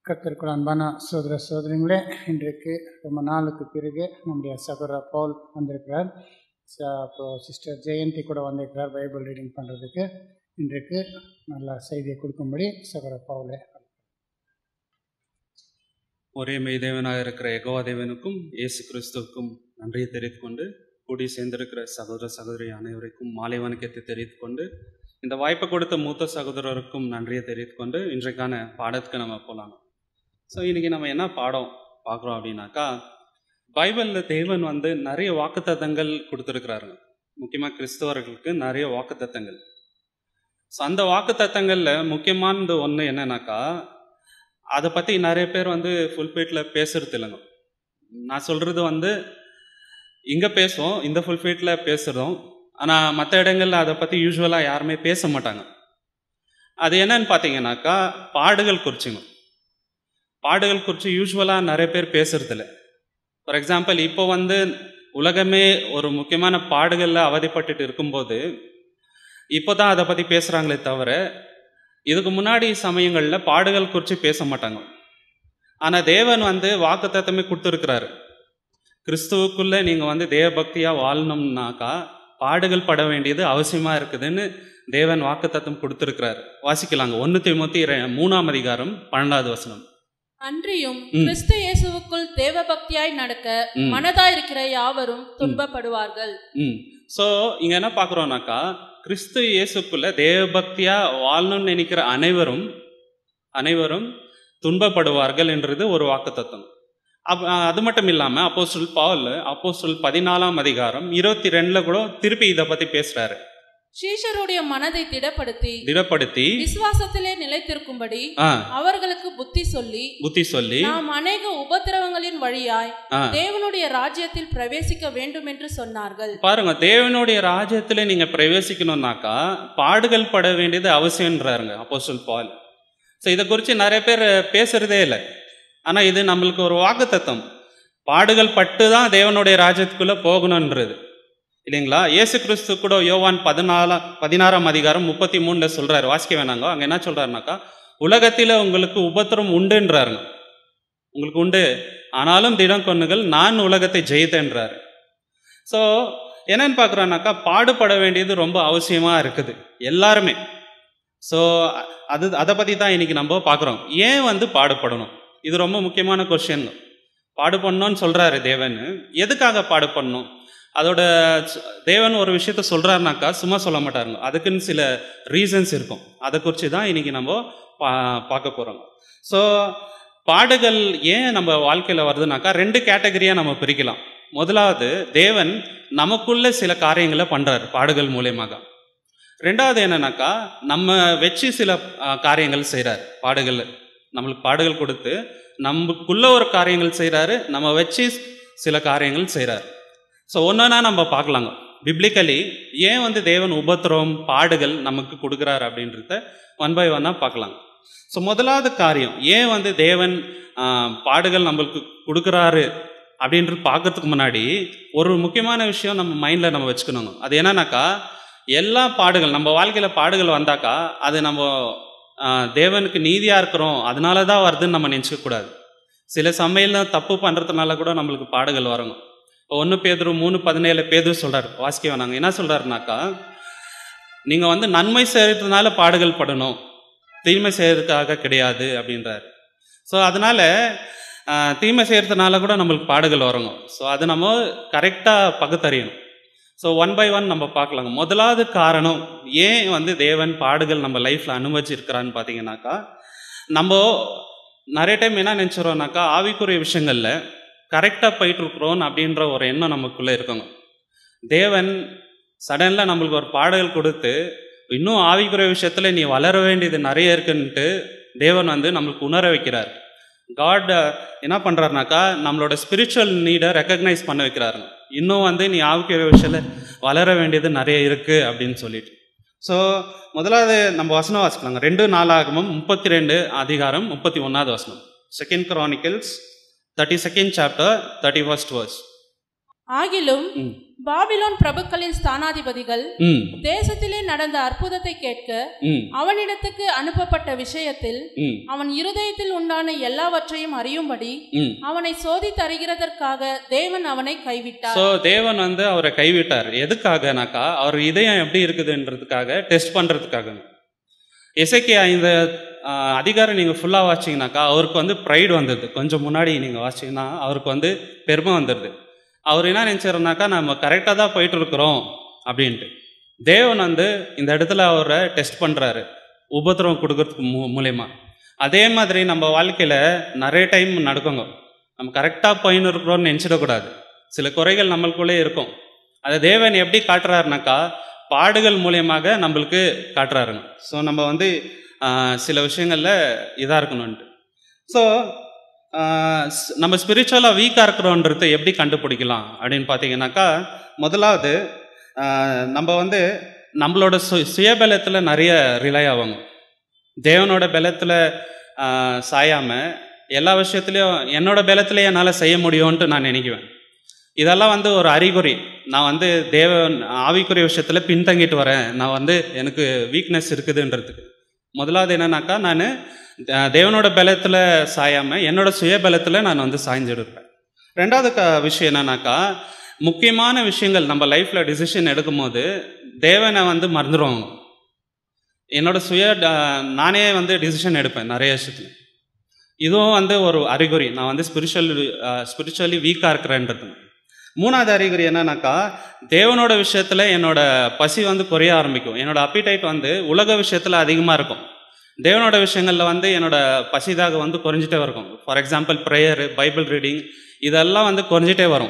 கர்த்தருக்குள் அன்பான சோதர சோதரிங்களே இன்றைக்கு ரொம்ப நாளுக்கு பிறகு நம்முடைய சகோதர பவுல் வந்திருக்கிறார் ச- அப்புறம் சிஸ்டர் ஜெயந்தி கூட வந்திருக்கிறார் பைபிள் ரீடிங் பண்ணுறதுக்கு இன்றைக்கு நல்ல செய்தியை கொடுக்கும்படி சகோதர பவுலே ஒரே மெய்தேவனாக இருக்கிற எகோவா தேவனுக்கும் இயேசு கிறிஸ்துவுக்கும் நன்றியை தெரிவித்துக் கொண்டு கூடி சேர்ந்திருக்கிற சகோதர சகோதரி அனைவருக்கும் மாலை வணக்கத்தை தெரிவித்துக் கொண்டு இந்த வாய்ப்பை கொடுத்த மூத்த சகோதரருக்கும் நன்றியை தெரிவித்துக் கொண்டு இன்றைக்கான பாடத்துக்கு நம்ம போகலாம் ஸோ இன்னைக்கு நம்ம என்ன பாடம் பார்க்குறோம் அப்படின்னாக்கா பைபிளில் தேவன் வந்து நிறைய வாக்குத்தத்தங்கள் கொடுத்துருக்கிறாருங்க முக்கியமாக கிறிஸ்தவர்களுக்கு நிறைய வாக்குத்தத்தங்கள் ஸோ அந்த வாக்குத்தத்தங்களில் முக்கியமானது ஒன்று என்னன்னாக்கா அதை பற்றி நிறைய பேர் வந்து ஃபுல்ஃபீட்டில் பேசுறது இல்லைங்க நான் சொல்கிறது வந்து இங்கே பேசுவோம் இந்த ஃபுல்ஃபீட்டில் பேசுகிறோம் ஆனால் மற்ற இடங்களில் அதை பற்றி யூஸ்வலாக யாருமே பேச மாட்டாங்க அது என்னன்னு பார்த்தீங்கன்னாக்கா பாடுகள் குறிச்சுங்க பாடுகள் குறித்து யூஸ்வலாக நிறைய பேர் பேசுறதில்ல ஃபார் எக்ஸாம்பிள் இப்போ வந்து உலகமே ஒரு முக்கியமான பாடுகளில் அவதிப்பட்டுட்டு இருக்கும்போது இப்போ தான் அதை பற்றி பேசுகிறாங்களே தவிர இதுக்கு முன்னாடி சமயங்களில் பாடுகள் குறித்து பேச மாட்டாங்க ஆனால் தேவன் வந்து வாக்குத்தத்தமே கொடுத்துருக்கிறாரு கிறிஸ்துவுக்குள்ளே நீங்கள் வந்து தேவபக்தியாக வாழணும்னாக்கா பாடுகள் பட வேண்டியது அவசியமாக இருக்குதுன்னு தேவன் வாக்குத்தத்தம் கொடுத்துருக்கிறாரு வாசிக்கலாங்க ஒன்று திமுத்தி மூணாம் அதிகாரம் பன்னெண்டாவது வசனம் அன்றியும் ம். கிறிஸ்து இயேசுவுக்குள் தேவபக்தியாய் நடக்க ம். மனதாயிருக்கிற யாவரும் துன்பப்படுவார்கள் ம் ஸோ இங்கே என்ன பார்க்குறோம்னாக்கா கிறிஸ்து இயேசுக்குள்ள தேவபக்தியாக வாழணும்னு நினைக்கிற அனைவரும் அனைவரும் துன்பப்படுவார்கள் என்றது ஒரு வாக்குத்தத்தம் அப் அது மட்டும் இல்லாமல் அப்போஸ்டல் பவுல் அப்போஸ்டல் பதினாலாம் அதிகாரம் இருபத்தி ரெண்டில் கூட திருப்பி இதை பற்றி பேசுகிறாரு சீஷருடைய மனதை திடப்படுத்தி திடப்படுத்தி விசுவாசத்திலே நிலைத்திருக்கும்படி ஆ அவர்களுக்கு புத்தி சொல்லி புத்தி சொல்லி நாம் அநேக உபத்திரவங்களின் வழியாய் ஆ தேவனுடைய ராஜ்யத்தில் பிரவேசிக்க வேண்டும் என்று சொன்னார்கள் பாருங்க தேவனுடைய ராஜ்யத்துல நீங்க பிரவேசிக்கணும்னாக்கா பாடுகள் பட வேண்டியது அவசியம்ன்றாருங்க அப்போஸ்டல் பால் ஸோ இதை குறித்து நிறைய பேர் பேசுறதே இல்லை ஆனா இது நம்மளுக்கு ஒரு வாக்குத்தத்தம் பாடுகள் பட்டு தான் தேவனுடைய ராஜ்யத்துக்குள்ள போகணுன்றது இல்லைங்களா இயேசு கிறிஸ்து கூட யோவான் பதினாலாம் பதினாறாம் அதிகாரம் முப்பத்தி மூணுல சொல்றாரு வாசிக்க வேணாங்க அங்க என்ன சொல்றாருனாக்கா உலகத்தில உங்களுக்கு உபத்திரம் உண்டுன்றாருங்க உங்களுக்கு உண்டு ஆனாலும் திடம் கொன்னுகள் நான் உலகத்தை ஜெயித்தேன்றாரு ஸோ என்னன்னு பார்க்குறோன்னாக்கா பாடுபட வேண்டியது ரொம்ப அவசியமாக இருக்குது எல்லாருமே ஸோ அது அதை பற்றி தான் இன்னைக்கு நம்ம பார்க்குறோம் ஏன் வந்து பாடுபடணும் இது ரொம்ப முக்கியமான கொஸ்டின் பாடுபடணும்னு சொல்கிறாரு தேவன் எதுக்காக பாடுபடணும் அதோட ச- தேவன் ஒரு விஷயத்த சொல்கிறாருனாக்கா சும்மா சொல்ல மாட்டாருங்க அதுக்குன்னு சில ரீசன்ஸ் இருக்கும் அதை குறித்து தான் இன்னைக்கு நம்ம பா பார்க்க போகிறோம் ஸோ பாடுகள் ஏன் நம்ம வாழ்க்கையில் வருதுனாக்கா ரெண்டு கேட்டகரியாக நம்ம பிரிக்கலாம் முதலாவது தேவன் நமக்குள்ள சில காரியங்களை பண்றாரு பாடுகள் மூலியமாக ரெண்டாவது என்னன்னாக்கா நம்ம வச்சு சில ஆ, காரியங்கள் செய்றாரு பாடுகள் நம்மளுக்கு பாடுகள் கொடுத்து நமக்குள்ள ஒரு காரியங்கள் செய்றாரு நம்ம வச்சு சில காரியங்கள் செய்றாரு ஸோ ஒன்றா நம்ம பார்க்கலாங்க பிப்ளிக்கலி ஏன் வந்து தேவன் உபத்திரம் பாடுகள் நமக்கு கொடுக்குறாரு அப்படின்றத ஒன் பை ஒன்னாக பார்க்கலாம் ஸோ முதலாவது காரியம் ஏன் வந்து தேவன் ஆ, பாடுகள் நம்மளுக்கு கொடுக்குறாரு அப்படின்றது பார்க்கறதுக்கு முன்னாடி ஒரு முக்கியமான விஷயம் நம்ம மைண்டில் நம்ம வச்சுக்கணுங்க அது என்னன்னாக்கா எல்லா பாடுகள் நம்ம வாழ்க்கையில் பாடுகள் வந்தாக்கா அது நம்ம ஆ, தேவனுக்கு நீதியாக இருக்கிறோம் அதனால தான் வருதுன்னு நம்ம நினச்சிக்க கூடாது சில சமையல் தப்பு பண்ணுறதுனால கூட நம்மளுக்கு பாடுகள் வருங்க இப்போ ஒன்று பேதுரு மூணு பதினேழு பேதுரு சொல்கிறார் வாசிக்க வேணாங்க என்ன சொல்கிறாருனாக்கா நீங்கள் வந்து நன்மை செய்கிறதுனால பாடுகள் படணும் தீமை செய்யறதுக்காக கிடையாது அப்படின்றாரு ஸோ அதனால ஆஹ், தீமை செய்யறதுனால கூட நம்மளுக்கு பாடுகள் வருங்க ஸோ அது நம்ம கரெக்டாக பகுத்தறியணும் ஸோ ஒன் பை ஒன் நம்ம பார்க்கலாங்க முதலாவது காரணம் ஏன் வந்து தேவன் பாடுகள் நம்ம லைஃப்பில் அனுபவிச்சிருக்கிறான்னு பார்த்தீங்கன்னாக்கா நம்ம நிறைய டைம் என்ன நினச்சிரோம்னாக்கா ஆவிக்குரிய விஷயங்களில் கரெக்டாக போயிட்டு இருக்கிறோம் அப்படின்ற ஒரு எண்ணம் நமக்குள்ளே இருக்குங்க தேவன் சடனில் நம்மளுக்கு ஒரு பாடல் கொடுத்து இன்னும் ஆவிக்குரிய விஷயத்தில் நீ வளர வேண்டியது நிறைய இருக்குன்ட்டு தேவன் வந்து நம்மளுக்கு உணர வைக்கிறார் காட் என்ன பண்ணுறாருனாக்கா நம்மளோட ஸ்பிரிச்சுவல் நீடை ரெக்கக்னைஸ் பண்ண வைக்கிறாருங்க இன்னும் வந்து நீ ஆவிக்குரிய விஷயத்தில் வளர வேண்டியது நிறைய இருக்குது அப்படின்னு சொல்லிட்டு ஸோ முதலாவது நம்ம வசனம் வாசிக்கலாங்க ரெண்டு நாளாகமும் முப்பத்தி ரெண்டு அதிகாரம் முப்பத்தி ஒன்றாவது வசனம் second Chronicles thirty second chapter thirty first verse ஆகிலும் ம். பாபிலோன் பிரபுக்களின் ஸ்தானாதிபதிகள் ம் தேசத்திலே நடந்த அற்புதத்தை கேட்க ம் அவனிடத்துக்கு அனுப்பப்பட்ட விஷயத்தில் ம் அவன் இருதயத்தில் உண்டான எல்லாவற்றையும் அறியும்படி ம் அவனை சோதித்தறிகிறதற்காக தேவன் அவனை கைவிட்டார் ஸோ தேவன் வந்து அவரை கைவிட்டார் எதுக்காகனாக்கா அவர் இதயம் எப்படி இருக்குதுன்றதுக்காக டெஸ்ட் பண்ணுறதுக்காக எசைக்கியா இந்த ஆ, அதிகாரம் நீங்கள் ஃபுல்லாக வாசிங்கனாக்கா அவருக்கு வந்து ப்ரைடு வந்தது கொஞ்சம் முன்னாடி நீங்கள் வாசிங்கன்னா அவருக்கு வந்து பெருமை வந்துடுது அவர் என்ன நினச்சாருனாக்கா நம்ம கரெக்டாக தான் போயிட்டு இருக்கிறோம் அப்படின்ட்டு தேவன் வந்து இந்த இடத்துல அவரை டெஸ்ட் பண்ணுறாரு உபத்திரவம் கொடுக்கறதுக்கு மூ மூலயமா அதே மாதிரி நம்ம வாழ்க்கையில் நிறைய டைம் நடக்குங்க நம்ம கரெக்டாக போயின்னு இருக்கிறோம்னு நினச்சிடக்கூடாது சில குறைகள் நம்மளுக்குள்ளே இருக்கும் அதை தேவன் எப்படி காட்டுறாருனாக்கா பாடுகள் மூலியமாக நம்மளுக்கு காட்டுறாருங்க ஸோ நம்ம வந்து ஆஹ், சில விஷயங்களில் இதாக இருக்கணும்ன்ட்டு ஸோ நம்ம ஸ்பிரிச்சுவலாக வீக்காக இருக்கிறோன்றதை எப்படி கண்டுபிடிக்கலாம் அப்படின்னு பார்த்தீங்கன்னாக்கா முதலாவது ஆஹ், நம்ம வந்து நம்மளோட சு சுயபலத்தில் நிறைய ரிலை ஆவாங்க தேவனோட பலத்தில் சாயாமல் எல்லா விஷயத்துலையும் என்னோட பலத்தில் என்னால் செய்ய முடியும்ன்ட்டு நான் நினைக்குவேன் இதெல்லாம் வந்து ஒரு அறிகுறி நான் வந்து தேவன் ஆவிக்குரிய விஷயத்தில் பின்தங்கிட்டு வரேன் நான் வந்து எனக்கு வீக்னஸ் இருக்குதுன்றதுக்கு முதலாவது என்னன்னாக்கா நான் தேவனோட பலத்தில் சாயாமல் என்னோட சுய பலத்தில் நான் வந்து சாய்ஞ்சிட்டு இருப்பேன் ரெண்டாவது க விஷயம் என்னன்னாக்கா முக்கியமான விஷயங்கள் நம்ம லைஃப்பில் டிசிஷன் எடுக்கும்போது தேவனை வந்து மறந்துடுவாங்க என்னோட சுய ட- நானே வந்து டிசிஷன் எடுப்பேன் நிறைய விஷயத்துல இதுவும் வந்து ஒரு அறிகுறி நான் வந்து ஸ்பிரிச்சுவல் ஸ்பிரிச்சுவலி வீக்காக இருக்கிறேன்றது மூணாவது அறிகுறி என்னன்னாக்கா தேவனோட விஷயத்தில் என்னோட பசி வந்து குறைய ஆரம்பிக்கும் என்னோட அப்பிடைட் வந்து உலக விஷயத்தில் அதிகமாக இருக்கும் தேவனோட விஷயங்களில் வந்து என்னோட பசிதாக வந்து குறைஞ்சிட்டே இருக்கும் for example prayer Bible reading இதெல்லாம் வந்து குறைஞ்சிட்டே வரும்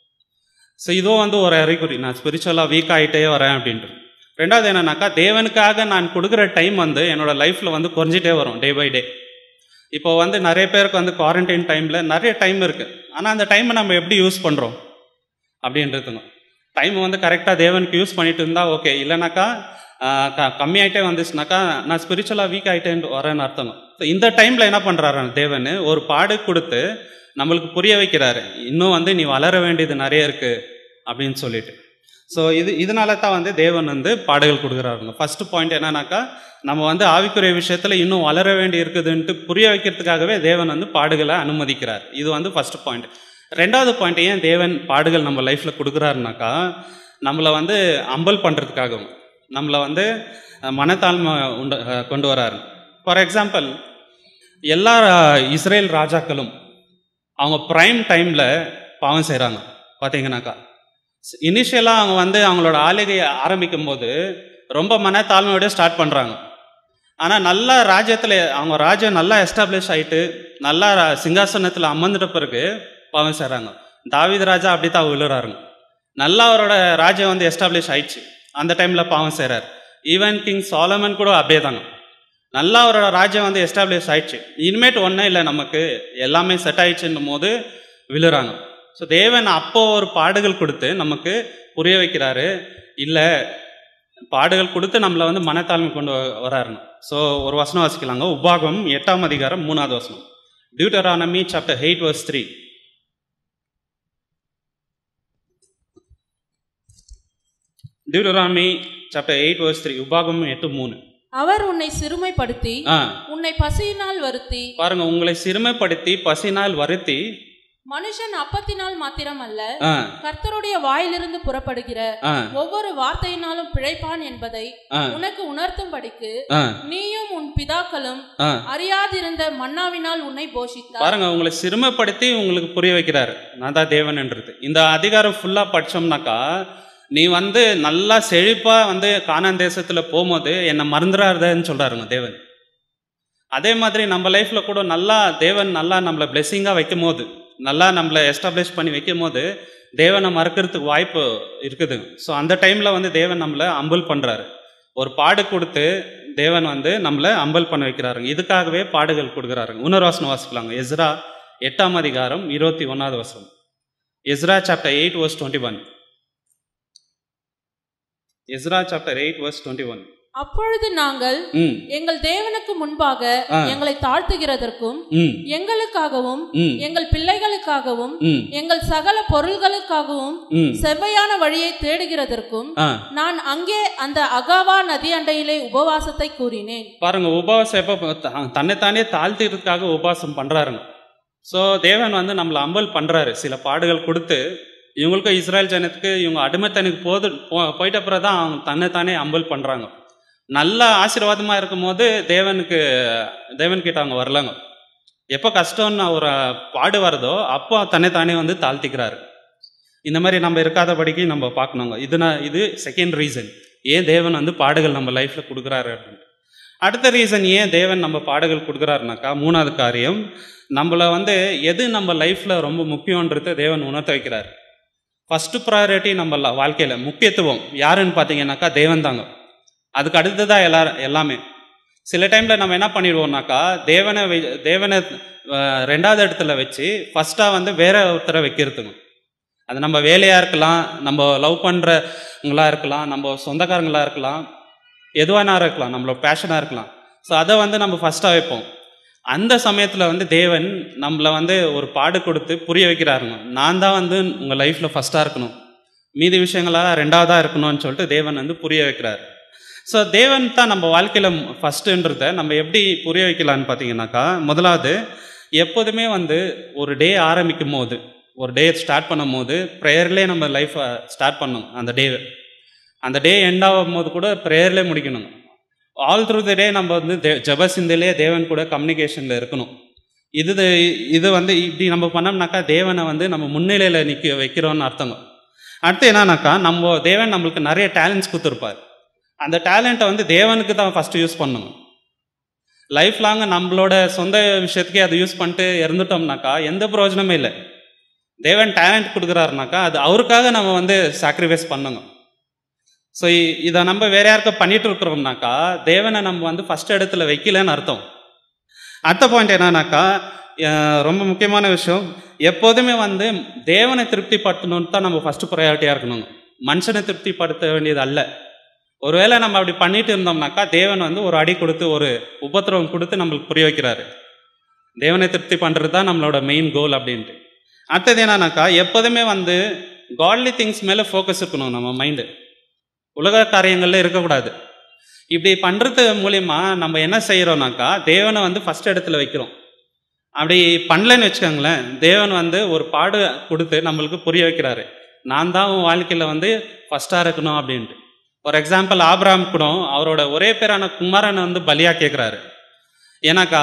ஸோ இதுவும் வந்து ஒரு அறிகுறி நான் ஸ்பிரிச்சுவலாக வீக் ஆகிட்டே வரேன் அப்படின்ட்டு ரெண்டாவது என்னன்னாக்கா தேவனுக்காக நான் கொடுக்குற டைம் வந்து என்னோட லைஃப்பில் வந்து குறைஞ்சிட்டே வரும் டே பை டே இப்போ வந்து நிறைய பேருக்கு வந்து குவாரண்டைன் டைமில் நிறைய டைம் இருக்குது ஆனால் அந்த டைமை நம்ம எப்படி யூஸ் பண்ணுறோம் அப்படின்றதுங்க டைம் வந்து கரெக்டாக தேவனுக்கு யூஸ் பண்ணிட்டு இருந்தால் ஓகே இல்லைனாக்கா ஆஹ், க கம்மியாயிட்டே வந்துச்சுனாக்கா நான் ஸ்பிரிச்சுவலாக வீக் ஆகிட்டேன்னு வரேன்னு அர்த்தங்க So, இந்த டைமில் என்ன பண்ணுறாரு தேவன் ஒரு பாடு கொடுத்து நம்மளுக்கு புரிய வைக்கிறாரு இன்னும் வந்து நீ வளர வேண்டியது நிறைய இருக்குது அப்படின்னு சொல்லிட்டு ஸோ இது இதனால தான் வந்து தேவன் வந்து பாடுகள் கொடுக்குறாருங்க ஃபர்ஸ்ட் பாயிண்ட் என்னன்னாக்கா நம்ம வந்து ஆவிக்குரிய விஷயத்தில் இன்னும் வளர வேண்டி இருக்குதுன்ட்டு புரிய வைக்கிறதுக்காகவே தேவன் வந்து பாடுகளை அனுமதிக்கிறார் இது வந்து ஃபர்ஸ்ட் பாயிண்ட் ரெண்டாவது பாயிண்ட் ஏன் தேவன் பாடுகள் நம்ம லைஃப்பில் கொடுக்குறாருனாக்கா நம்மளை வந்து அம்பல் பண்ணுறதுக்காகவும் நம்மளை வந்து அஹ், மனத்தாழ்மை உண்டு அஹ், கொண்டு வராரு ஃபார் எக்ஸாம்பிள் எல்லா இஸ்ரேல் ராஜாக்களும் அவங்க ப்ரைம் டைமில் பாவம் செய்கிறாங்க பார்த்தீங்கன்னாக்கா இனிஷியலாக அவங்க வந்து அவங்களோட ஆளுகையை ஆரம்பிக்கும் போது ரொம்ப மனத்தாழ்மையோட ஸ்டார்ட் பண்ணுறாங்க ஆனால் நல்லா ராஜ்யத்தில் அவங்க ராஜ்யம் நல்லா எஸ்டாப்ளிஷ் ஆகிட்டு நல்லா சிங்காசனத்தில் அமர்ந்துட்ட பிறகு பாவம் செய்கிறாங்க தாவீது ராஜா அப்படி தான் விழுறாருங்க நல்லா அவரோட ராஜ்யம் வந்து எஸ்டாப்ளிஷ் ஆயிடுச்சு அந்த டைமில் பாவம் செய்கிறார் ஈவன் கிங் சாலமன் கூட அப்படியே தாங்க நல்லா அவரோட ராஜ்யம் வந்து எஸ்டாப்ளிஷ் ஆயிடுச்சு இனிமேட்டு ஒன்றும் இல்லை நமக்கு எல்லாமே செட் ஆயிடுச்சுன்னும் போது விழுறாங்க ஸோ தேவன் அப்போ ஒரு பாடுகள் கொடுத்து நமக்கு புரிய வைக்கிறாரு இல்லை பாடுகள் கொடுத்து நம்மளை வந்து மனத்தாழ்மை கொண்டு வ- வராருன்னு ஸோ ஒரு வசனம் வாசிக்கலாங்க உபாகம் எட்டாம் அதிகாரம் மூணாவது வசனம் Deuteronomy chapter eight verse three Deuteronomy chapter eight verse three உபாகம் எட்டு மூணு அவர் உன்னை சிறுமைப்படுத்தி ஆ உன்னை பசியினால் வருத்தி பாருங்க உங்களை சிறுமைப்படுத்தி பசினால் வருத்தி மனுஷன் அப்பத்தினால் மாத்திரம் அல்ல ஆ கர்த்தருடைய வாயிலிருந்து புறப்படுகிற ஆ ஒவ்வொரு வார்த்தையினாலும் பிழைப்பான் என்பதை ஆ உனக்கு உணர்த்தும்படிக்கு ஆ நீயும் உன் பிதாக்களும் ஆ அறியாதிருந்த மன்னாவினால் உன்னை போஷித்தார் பாருங்க உங்களை சிறுமைப்படுத்தி உங்களுக்கு புரிய வைக்கிறாரு நான் தான் தேவன்ன்றது இந்த அதிகாரம் ஃபுல்லா படிச்சோம்னாக்கா நீ வந்து நல்லா செழிப்பா வந்து கானான் தேசத்துல போகும்போது என்னை மறந்துடாதன்னு சொல்றாருங்க தேவன் அதே மாதிரி நம்ம லைஃப்ல கூட நல்லா தேவன் நல்லா நம்மளை பிளெஸ்ஸிங்கா வைக்கும் போது நல்லா நம்மளை எஸ்டாப்ளிஷ் பண்ணி வைக்கும் போது தேவனை மறக்கிறதுக்கு வாய்ப்பு இருக்குது ஸோ அந்த டைம்ல வந்து தேவன் நம்மளை அம்பல் பண்றாரு ஒரு பாடு கொடுத்து தேவன் வந்து நம்மளை அம்பல் பண்ண வைக்கிறாருங்க இதுக்காகவே பாடுகள் கொடுக்குறாருங்க இன்னொரு வசனம் வாசிக்கலாங்க எஸ்ரா எட்டாம் அதிகாரம் இருபத்தி ஒன்னாவது வசனம் Ezra chapter eight verse twenty one Ezra chapter eight verse twenty one அப்பொழுது நாங்கள் ம் எங்கள் தேவனுக்கு முன்பாக ஆ. எங்களை தாழ்த்துகிறதற்கும் ம் எங்களுக்காகவும் ம் எங்கள் பிள்ளைகளுக்காகவும் ம் எங்கள் சகல பொருள்களுக்காகவும் ம் செவ்வையான வழியை தேடுகிறதற்கும் ஆ நான் அங்கே அந்த அகாவா நதி அண்டையிலே உபவாசத்தை கூறினேன் பாருங்க உபவாசம் எப்போ த- தன்னைத்தானே தாழ்த்திக்கிறதுக்காக உபவாசம் பண்றாருங்க ஸோ தேவன் வந்து நம்மளை அம்பல் பண்றாரு சில பாடுகள் கொடுத்து இவங்களுக்கும் இஸ்ரேல் ஜனத்துக்கு இவங்க அடிமைத்தனுக்கு போது போ- போயிட்ட பிறகு தான் அவங்க தன்னைத்தானே அம்பல் பண்றாங்க நல்ல ஆசீர்வாதமா இருக்கும் போது தேவனுக்கு தேவன்கிட்ட அவங்க வரலங்க எப்போ கஷ்டம்னு ஒரு பாடு வருதோ அப்போ தன்னைத்தானே வந்து தாழ்த்திக்கிறாரு இந்த மாதிரி நம்ம இருக்காதபடிக்கு நம்ம பார்க்கணுங்க இது நான் இது செகண்ட் ரீசன் ஏன் தேவன் வந்து பாடுகள் நம்ம லைஃப்ல கொடுக்குறாரு அப்படின்னு அடுத்த ரீசன் ஏன் தேவன் நம்ம பாடுகள் கொடுக்குறாருனாக்கா மூணாவது காரியம் நம்மளை வந்து எது நம்ம லைஃப்ல ரொம்ப முக்கியன்றது தேவன் உணர்த்த வைக்கிறார் ஃபர்ஸ்ட் ப்ரையாரிட்டி நம்ம ல- வாழ்க்கையில முக்கியத்துவம் யாருன்னு பார்த்தீங்கன்னாக்கா தேவன் தாங்க அதுக்கு அடுத்ததான் எல்லாரும் எல்லாமே சில டைம்ல நம்ம என்ன பண்ணிடுவோம்னாக்கா தேவனை வை- தேவனை அஹ், ரெண்டாவது இடத்துல வச்சு ஃபர்ஸ்டா வந்து வேற ஒருத்தரை வைக்கிறதுங்க அது நம்ம வேலையா இருக்கலாம் நம்ம லவ் பண்றவங்களா இருக்கலாம் நம்ம சொந்தக்காரங்களா இருக்கலாம் எதுவானா இருக்கலாம் நம்மளோட பேஷனாக இருக்கலாம் ஸோ அதை வந்து நம்ம ஃபஸ்ட்டாக வைப்போம் அந்த சமயத்தில் வந்து தேவன் நம்மளை வந்து ஒரு பாடு கொடுத்து புரிய வைக்கிறாருங்க நான் தான் வந்து உங்கள் லைஃப்பில் ஃபஸ்ட்டாக இருக்கணும் மீதி விஷயங்களாக ரெண்டாவதாக இருக்கணும்னு சொல்லிட்டு தேவன் வந்து புரிய வைக்கிறார் ஸோ தேவன் தான் நம்ம வாழ்க்கையில் ஃபஸ்ட்டுன்றத நம்ம எப்படி புரிய வைக்கலான்னு பார்த்தீங்கன்னாக்கா முதலாவது எப்போதுமே வந்து ஒரு டே ஆரம்பிக்கும் போது ஒரு டே ஸ்டார்ட் பண்ணும் போது ப்ரேயர்லேயே நம்ம லைஃப்பை ஸ்டார்ட் பண்ணணும் அந்த டே அந்த டே எண்ட் ஆகும் போது கூட ப்ரேயர்லேயே முடிக்கணும் ஆல் த்ரூ த டே நம்ம வந்து தே ஜப சிந்தையிலே தேவன் கூட கம்யூனிகேஷனில் இருக்கணும் இது த- இது வந்து இப்படி நம்ம பண்ணோம்னாக்கா தேவனை வந்து நம்ம முன்னிலையில் நிற்க வைக்கிறோம்னு அர்த்தங்க அடுத்து என்னன்னாக்கா நம்ம தேவன் நம்மளுக்கு நிறைய டேலண்ட்ஸ் கொடுத்துருப்பார் அந்த டேலண்ட்டை வந்து தேவனுக்கு தான் ஃபஸ்ட்டு யூஸ் பண்ணணும் லைஃப் லாங் நம்மளோட சொந்த விஷயத்துக்கே அதை யூஸ் பண்ணிட்டு இறந்துட்டோம்னாக்கா எந்த பிரயோஜனமே இல்லை தேவன் டேலண்ட் கொடுக்குறாருனாக்கா அது அவருக்காக நம்ம வந்து சாக்ரிஃபைஸ் பண்ணணும் ஸோ இதை நம்ம வேற யாருக்க பண்ணிட்டு இருக்கிறோம்னாக்கா தேவனை நம்ம வந்து ஃபர்ஸ்ட் இடத்துல வைக்கலன்னு அர்த்தம் அடுத்த பாயிண்ட் என்னன்னாக்கா அஹ் ரொம்ப முக்கியமான விஷயம் எப்போதுமே வந்து தேவனை திருப்திப்படுத்தணும்னு தான் நம்ம ஃபர்ஸ்ட் ப்ரையாரிட்டியாக இருக்கணுங்க மனுஷனை திருப்திப்படுத்த வேண்டியது அல்ல ஒருவேளை நம்ம அப்படி பண்ணிட்டு இருந்தோம்னாக்கா தேவன் வந்து ஒரு அடி கொடுத்து ஒரு உபத்திரவம் கொடுத்து நம்மளுக்கு புரிய வைக்கிறாரு தேவனை திருப்தி பண்ணுறது தான் நம்மளோட மெயின் கோல் அப்படின்ட்டு அடுத்தது என்னன்னாக்கா எப்போதுமே வந்து காட்லி திங்ஸ் மேலே ஃபோக்கஸ் இருக்கணும் நம்ம மைண்டு உலக காரியங்கள்ல இருக்கக்கூடாது இப்படி பண்ணுறது மூலியமா நம்ம என்ன செய்கிறோம்னாக்கா தேவனை வந்து ஃபர்ஸ்ட் இடத்துல வைக்கிறோம் அப்படி பண்ணலன்னு வச்சுக்கோங்களேன் தேவன் வந்து ஒரு பாடு கொடுத்து நம்மளுக்கு புரிய வைக்கிறாரு நான் தான் உன் வாழ்க்கையில் வந்து ஃபஸ்ட்டாக இருக்கணும் அப்படின்ட்டு ஃபார் எக்ஸாம்பிள் ஆபிரகாம் கூட அவரோட ஒரே பேரான குமாரனை வந்து பலியா கேட்குறாரு ஏன்னாக்கா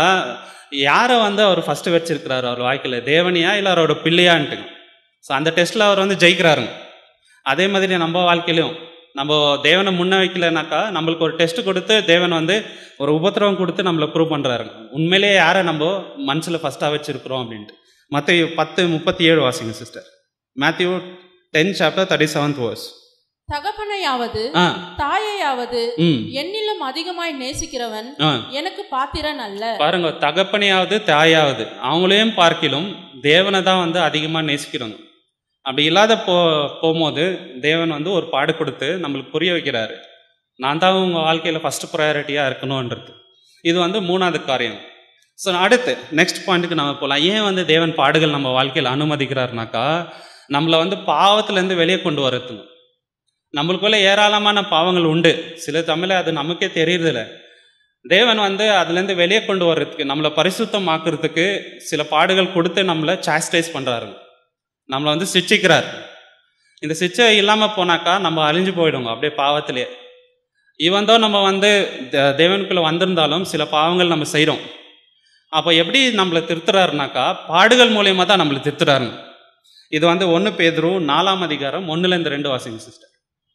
யாரை வந்து அவர் ஃபஸ்ட்டு வச்சிருக்கிறாரு அவர் வாழ்க்கையில் தேவனியா இல்லை அவரோட பிள்ளையான்ட்டு ஸோ அந்த டெஸ்ட்டில் அவர் வந்து ஜெயிக்கிறாருங்க அதே மாதிரி நம்ம வாழ்க்கையிலையும் நம்ம தேவனை முன்ன வைக்கலனாக்கா நம்மளுக்கு ஒரு டெஸ்ட் கொடுத்து தேவன் வந்து ஒரு உபத்திரவம் கொடுத்து நம்மளை ப்ரூவ் பண்ணுறாருங்க உண்மையிலேயே யாரை நம்ம மனசில் ஃபஸ்ட்டாக வச்சிருக்கிறோம் அப்படின்ட்டு மற்ற பத்து முப்பத்தி ஏழு வாசிங்க sister Matthew ten chapter thirty seventh verse தகப்பனையாவது ஆ தாயையாவது ம் என்னிலும் அதிகமாய் நேசிக்கிறவன் ஆ எனக்கு பாத்திரன் அல்ல பாருங்க தகப்பனையாவது தாயாவது அவங்களையும் பார்க்கிலும் தேவனை தான் வந்து அதிகமாக நேசிக்கிறோங்க அப்படி இல்லாத போ போகும்போது தேவன் வந்து ஒரு பாடு கொடுத்து நம்மளுக்கு புரிய வைக்கிறாரு நான் தான் உங்கள் வாழ்க்கையில் ஃபஸ்ட்டு ப்ரையாரிட்டியாக இருக்கணுன்றது இது வந்து மூணாவது காரியம் ஸோ அடுத்து நெக்ஸ்ட் பாயிண்ட்டுக்கு நம்ம போகலாம் ஏன் வந்து தேவன் பாடுகள் நம்ம வாழ்க்கையில் அனுமதிக்கிறாருனாக்கா நம்மளை வந்து பாவத்துலேருந்து வெளியே கொண்டு வரதுங்க நம்மளுக்குள்ள ஏராளமான பாவங்கள் உண்டு சில தமிழ அது நமக்கே தெரியறதில்ல தேவன் வந்து அதுலேருந்து வெளியே கொண்டு வர்றதுக்கு நம்மளை பரிசுத்தம் ஆக்குறதுக்கு சில பாடுகள் கொடுத்து நம்மளை சாஸ்டைஸ் பண்ணுறாரு நம்மளை வந்து சிச்சிக்கிறார் இந்த சிச்சை இல்லாமல் போனாக்கா நம்ம அழிஞ்சு போயிடுவோம் அப்படியே பாவத்திலே இவந்தோ நம்ம வந்து தே- தேவனுக்குள்ள வந்திருந்தாலும் சில பாவங்கள் நம்ம செய்கிறோம் அப்போ எப்படி நம்மளை திருத்துறாருனாக்கா பாடுகள் மூலியமாக தான் நம்மளை திருத்துறாருங்க இது வந்து ஒன்று பேதரும் நாலாம் அதிகாரம் ஒன்றுலேருந்து ரெண்டு வாசிங்க சிஸ்டர்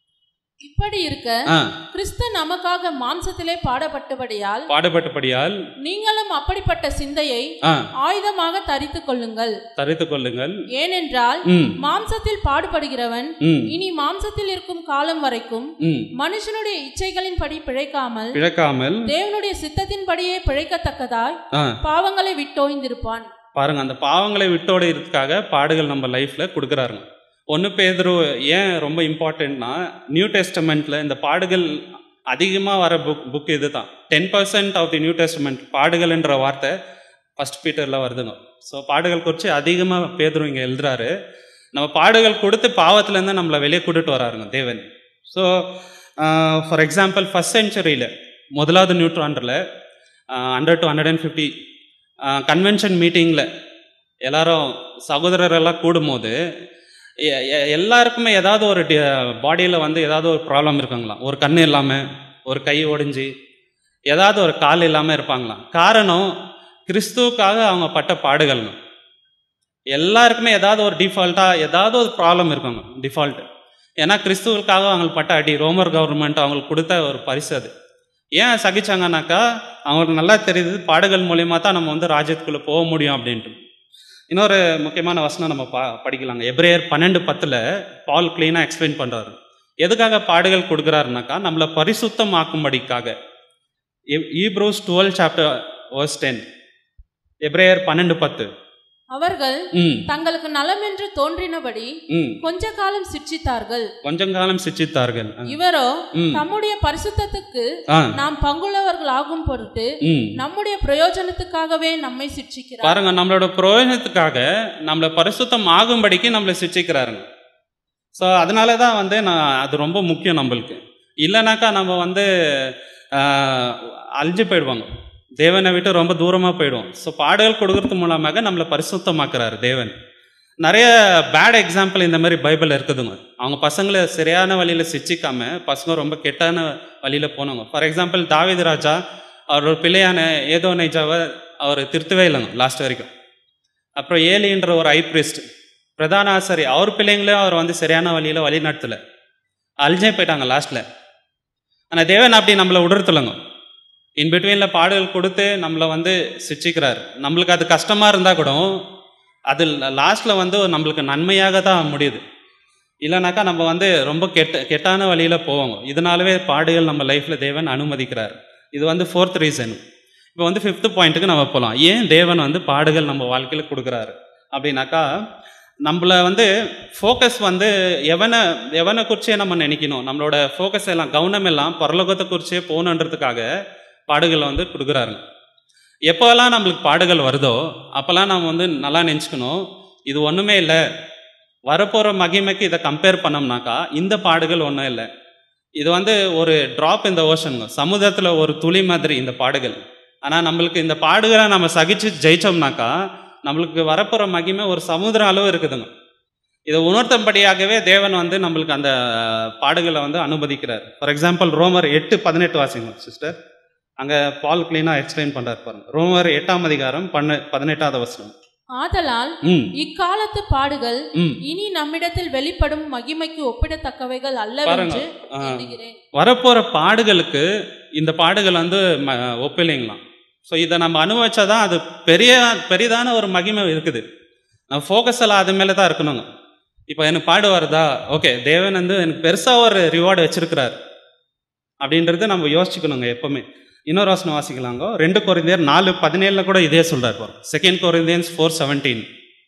இப்படி இருக்க ஆ கிறிஸ்து நமக்காக மாம்சத்திலே பாடப்பட்டபடியால் பாடுபட்டபடியால் நீங்களும் அப்படிப்பட்ட சிந்தையை ஆ ஆயுதமாக தரித்துக் கொள்ளுங்கள் தரித்து கொள்ளுங்கள் ஏனென்றால் ம் மாம்சத்தில் பாடுபடுகிறவன் ம் இனி மாம்சத்தில் இருக்கும் காலம் வரைக்கும் ம் மனுஷனுடைய இச்சைகளின்படி பிழைக்காமல் பிழக்காமல் தேவனுடைய சித்தத்தின்படியே பிழைக்கத்தக்கதாய் ஆ பாவங்களை விட்டோய்ந்திருப்பான் பாருங்க அந்த பாவங்களை விட்டோடைறதுக்காக பாடுகள் நம்ம லைஃப்ல கொடுக்குறாருங்க ஒன்று பேதுரு ஏன் ரொம்ப இம்பார்ட்டன்ட்னா நியூ டெஸ்டமெண்ட்ல இந்த பாடுகள் அதிகமாக வர புக் புக் இது தான் ten percent of the New Testament பாடுகள்ன்ற வார்த்தை ஃபர்ஸ்ட் பீட்டரில் வருதுங்க ஸோ பாடுகள் குறித்து அதிகமாக பேதுரு இங்கே எழுதுறாரு நம்ம பாடுகள் கொடுத்து பாவத்துலேருந்து நம்மளை வெளியே கூட்டிட்டு வராருங்க தேவன் ஸோ ஃபார் எக்ஸாம்பிள் ஃபஸ்ட் செஞ்சுரியில் முதலாவது நியூட்ராண்டில் hundred to hundred and fifty convention மீட்டிங்கில் எல்லாரும் சகோதரரெல்லாம் கூடும்போது எ- எ- எல்லாருக்குமே ஏதாவது ஒரு பாடியில் வந்து ஏதாவது ஒரு ப்ராப்ளம் இருக்குங்களாம் ஒரு கண் இல்லாமல் ஒரு கை ஒடிஞ்சு ஏதாவது ஒரு கால் இல்லாமல் இருப்பாங்களாம் காரணம் கிறிஸ்துவுக்காக அவங்க பட்ட பாடுகள்ங்க எல்லாருக்குமே ஏதாவது ஒரு டிஃபால்ட்டாக ஏதாவது ஒரு ப்ராப்ளம் இருக்குங்க டிஃபால்ட்டு ஏன்னா கிறிஸ்துவுக்காக அவங்களுக்கு பட்ட அடி ரோமர் கவர்மெண்ட் அவங்களுக்கு கொடுத்த ஒரு பரிசு அது ஏன் சகிச்சாங்கன்னாக்கா அவங்களுக்கு நல்லா தெரியுது பாடுகள் மூலியமா தான் நம்ம வந்து ராஜ்யத்துக்குள்ளே போக முடியும் அப்படின்ட்டு இன்னொரு முக்கியமான வசனம் நம்ம பா படிக்கலாங்க எப்ரேயர் பன்னெண்டு பத்தில் பால் க்ளீனாக எக்ஸ்பிளைன் பண்ணுறாரு எதுக்காக பாடுகள் கொடுக்குறாருனாக்கா நம்மளை பரிசுத்தமாக்கும்படிக்காக Hebrews twelve chapter verse ten எப்ரேயர் பன்னெண்டு பத்து அவர்கள் ம் தங்களுக்கு நலம் என்று தோன்றினபடி ம் கொஞ்ச காலம் சிட்சித்தார்கள் கொஞ்சம் காலம் சிச்சித்தார்கள் இவரோ ம் தம்முடைய பரிசுத்தத்துக்கு ஆ நாம் பங்குள்ளவர்கள் ஆகும் பொருட்டு ம் நம்முடைய பிரயோஜனத்துக்காகவே நம்மை சிட்சிக்கிறார் பாருங்க நம்மளோட பிரயோஜனத்துக்காக நம்மளை பரிசுத்தம் ஆகும்படிக்கு நம்மளை சிச்சிக்கிறாருங்க ஸோ அதனால தான் வந்து நான் அது ரொம்ப முக்கியம் நம்மளுக்கு இல்லைனாக்கா நம்ம வந்து ஆஹ், அழிஞ்சு போயிடுவாங்க தேவனை விட்டு ரொம்ப தூரமாக போயிடுவோம் ஸோ பாடுகள் கொடுக்கறது மூலமாக நம்மளை பரிசுத்தமாக்குறாரு தேவன் நிறைய பேட் எக்ஸாம்பிள் இந்த மாதிரி பைபிள் இருக்குதுங்க அவங்க பசங்களை சரியான வழியில் சிச்சிக்காம பசங்க ரொம்ப கெட்டான வழியில் போனவங்க ஃபார் எக்ஸாம்பிள் தாவீது ராஜா அவரோட பிள்ளையான ஏதோ நைஜாவை அவர் திருத்தவே இல்லைங்க லாஸ்ட் வரைக்கும் அப்புறம் ஏலின்ற ஒரு ஐ பிரிஸ்ட் பிரதான ஆசாரி அவர் பிள்ளைங்களையும் அவர் வந்து சரியான வழியில் வழி நடத்தலை அழிஞ்சே போயிட்டாங்க லாஸ்ட்டில் ஆனால் தேவன் அப்படி நம்மளை விடுறதில்லைங்க இன் பிட்வீனில் பாடுகள் கொடுத்து நம்மளை வந்து சிச்சிக்கிறார் நம்மளுக்கு அது கஷ்டமாக இருந்தால் கூட அது லாஸ்ட்டில் வந்து நம்மளுக்கு நன்மையாக தான் முடியுது இல்லைனாக்கா நம்ம வந்து ரொம்ப கெட்ட கெட்டான வழியில் போவோங்க இதனாலவே பாடுகள் நம்ம லைஃப்பில் தேவன் அனுமதிக்கிறார் இது வந்து ஃபோர்த் ரீசன் இப்போ வந்து ஃபிஃப்த் பாயிண்ட்டுக்கு நம்ம போகலாம் ஏன் தேவன் வந்து பாடுகள் நம்ம வாழ்க்கையில் கொடுக்குறாரு அப்படின்னாக்கா நம்மள வந்து ஃபோக்கஸ் வந்து எவனை எவனை குறிச்சே நம்ம நினைக்கணும் நம்மளோட ஃபோக்கஸ் எல்லாம் கவனம் எல்லாம் பரலோகத்தை குறிச்சே போகணுன்றதுக்காக பாடுகளை வந்து கொடுக்குறாருங்க எப்போல்லாம் நம்மளுக்கு பாடுகள் வருதோ அப்போல்லாம் நம்ம வந்து நல்லா நினச்சிக்கணும் இது ஒன்றுமே இல்லை வரப்போகிற மகிமைக்கு இதை கம்பேர் பண்ணோம்னாக்கா இந்த பாடுகள் ஒன்றும் இல்லை இது வந்து ஒரு ட்ராப் இந்த ஓஷனுங்க சமுதிரத்தில் ஒரு துளி மாதிரி இந்த பாடுகள் ஆனால் நம்மளுக்கு இந்த பாடுகளை நம்ம சகிச்சு ஜெயிச்சோம்னாக்கா நம்மளுக்கு வரப்போகிற மகிமை ஒரு சமுதிரம் அளவு இருக்குதுங்க இதை உணர்த்தும்படியாகவே தேவன் வந்து நம்மளுக்கு அந்த பாடுகளை வந்து அனுமதிக்கிறார் ஃபார் எக்ஸாம்பிள் ரோமர் எட்டு பதினெட்டு வாசிங்க சிஸ்டர் அங்கே பால் கிளீனாக எக்ஸ்பிளைன் பண்ணுறாரு பாருங்க ரோமர் எட்டாம் அதிகாரம் பண்ண பதினெட்டாவது வசனம் ஆதலால் ம் இக்காலத்து பாடுகள் ம் இனி நம்மிடத்தில் வெளிப்படும் மகிமைக்கு ஒப்பிடத்தக்கவைகள் பாருங்க அல்லவென்று ஆ. எண்ணுகிறேன் வரப்போகிற பாடுகளுக்கு இந்த பாடுகள் வந்து ம ஒப்பில்லைங்களாம் ஸோ இதை நம்ம அனுபவிச்சாதான் அது பெரிய பெரிதான ஒரு மகிமை இருக்குது நம்ம ஃபோக்கஸ் எல்லாம் அது மேலே தான் இருக்கணுங்க இப்போ எனக்கு பாடு வருதா ஓகே தேவன் வந்து எனக்கு பெருசாக ஒரு ரிவார்டு வச்சிருக்கிறார் அப்படின்றத நம்ம யோசிச்சுக்கணுங்க எப்பவுமே இன்னொரு வசனம் வாசிக்கலாங்க ரெண்டு கொரிந்தியர் நாலு பதினேழுல கூட இதே சொல்றாரு பாருங்க second Corinthians four seventeen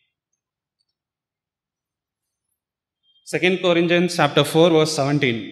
second Corinthians chapter four verse seventeen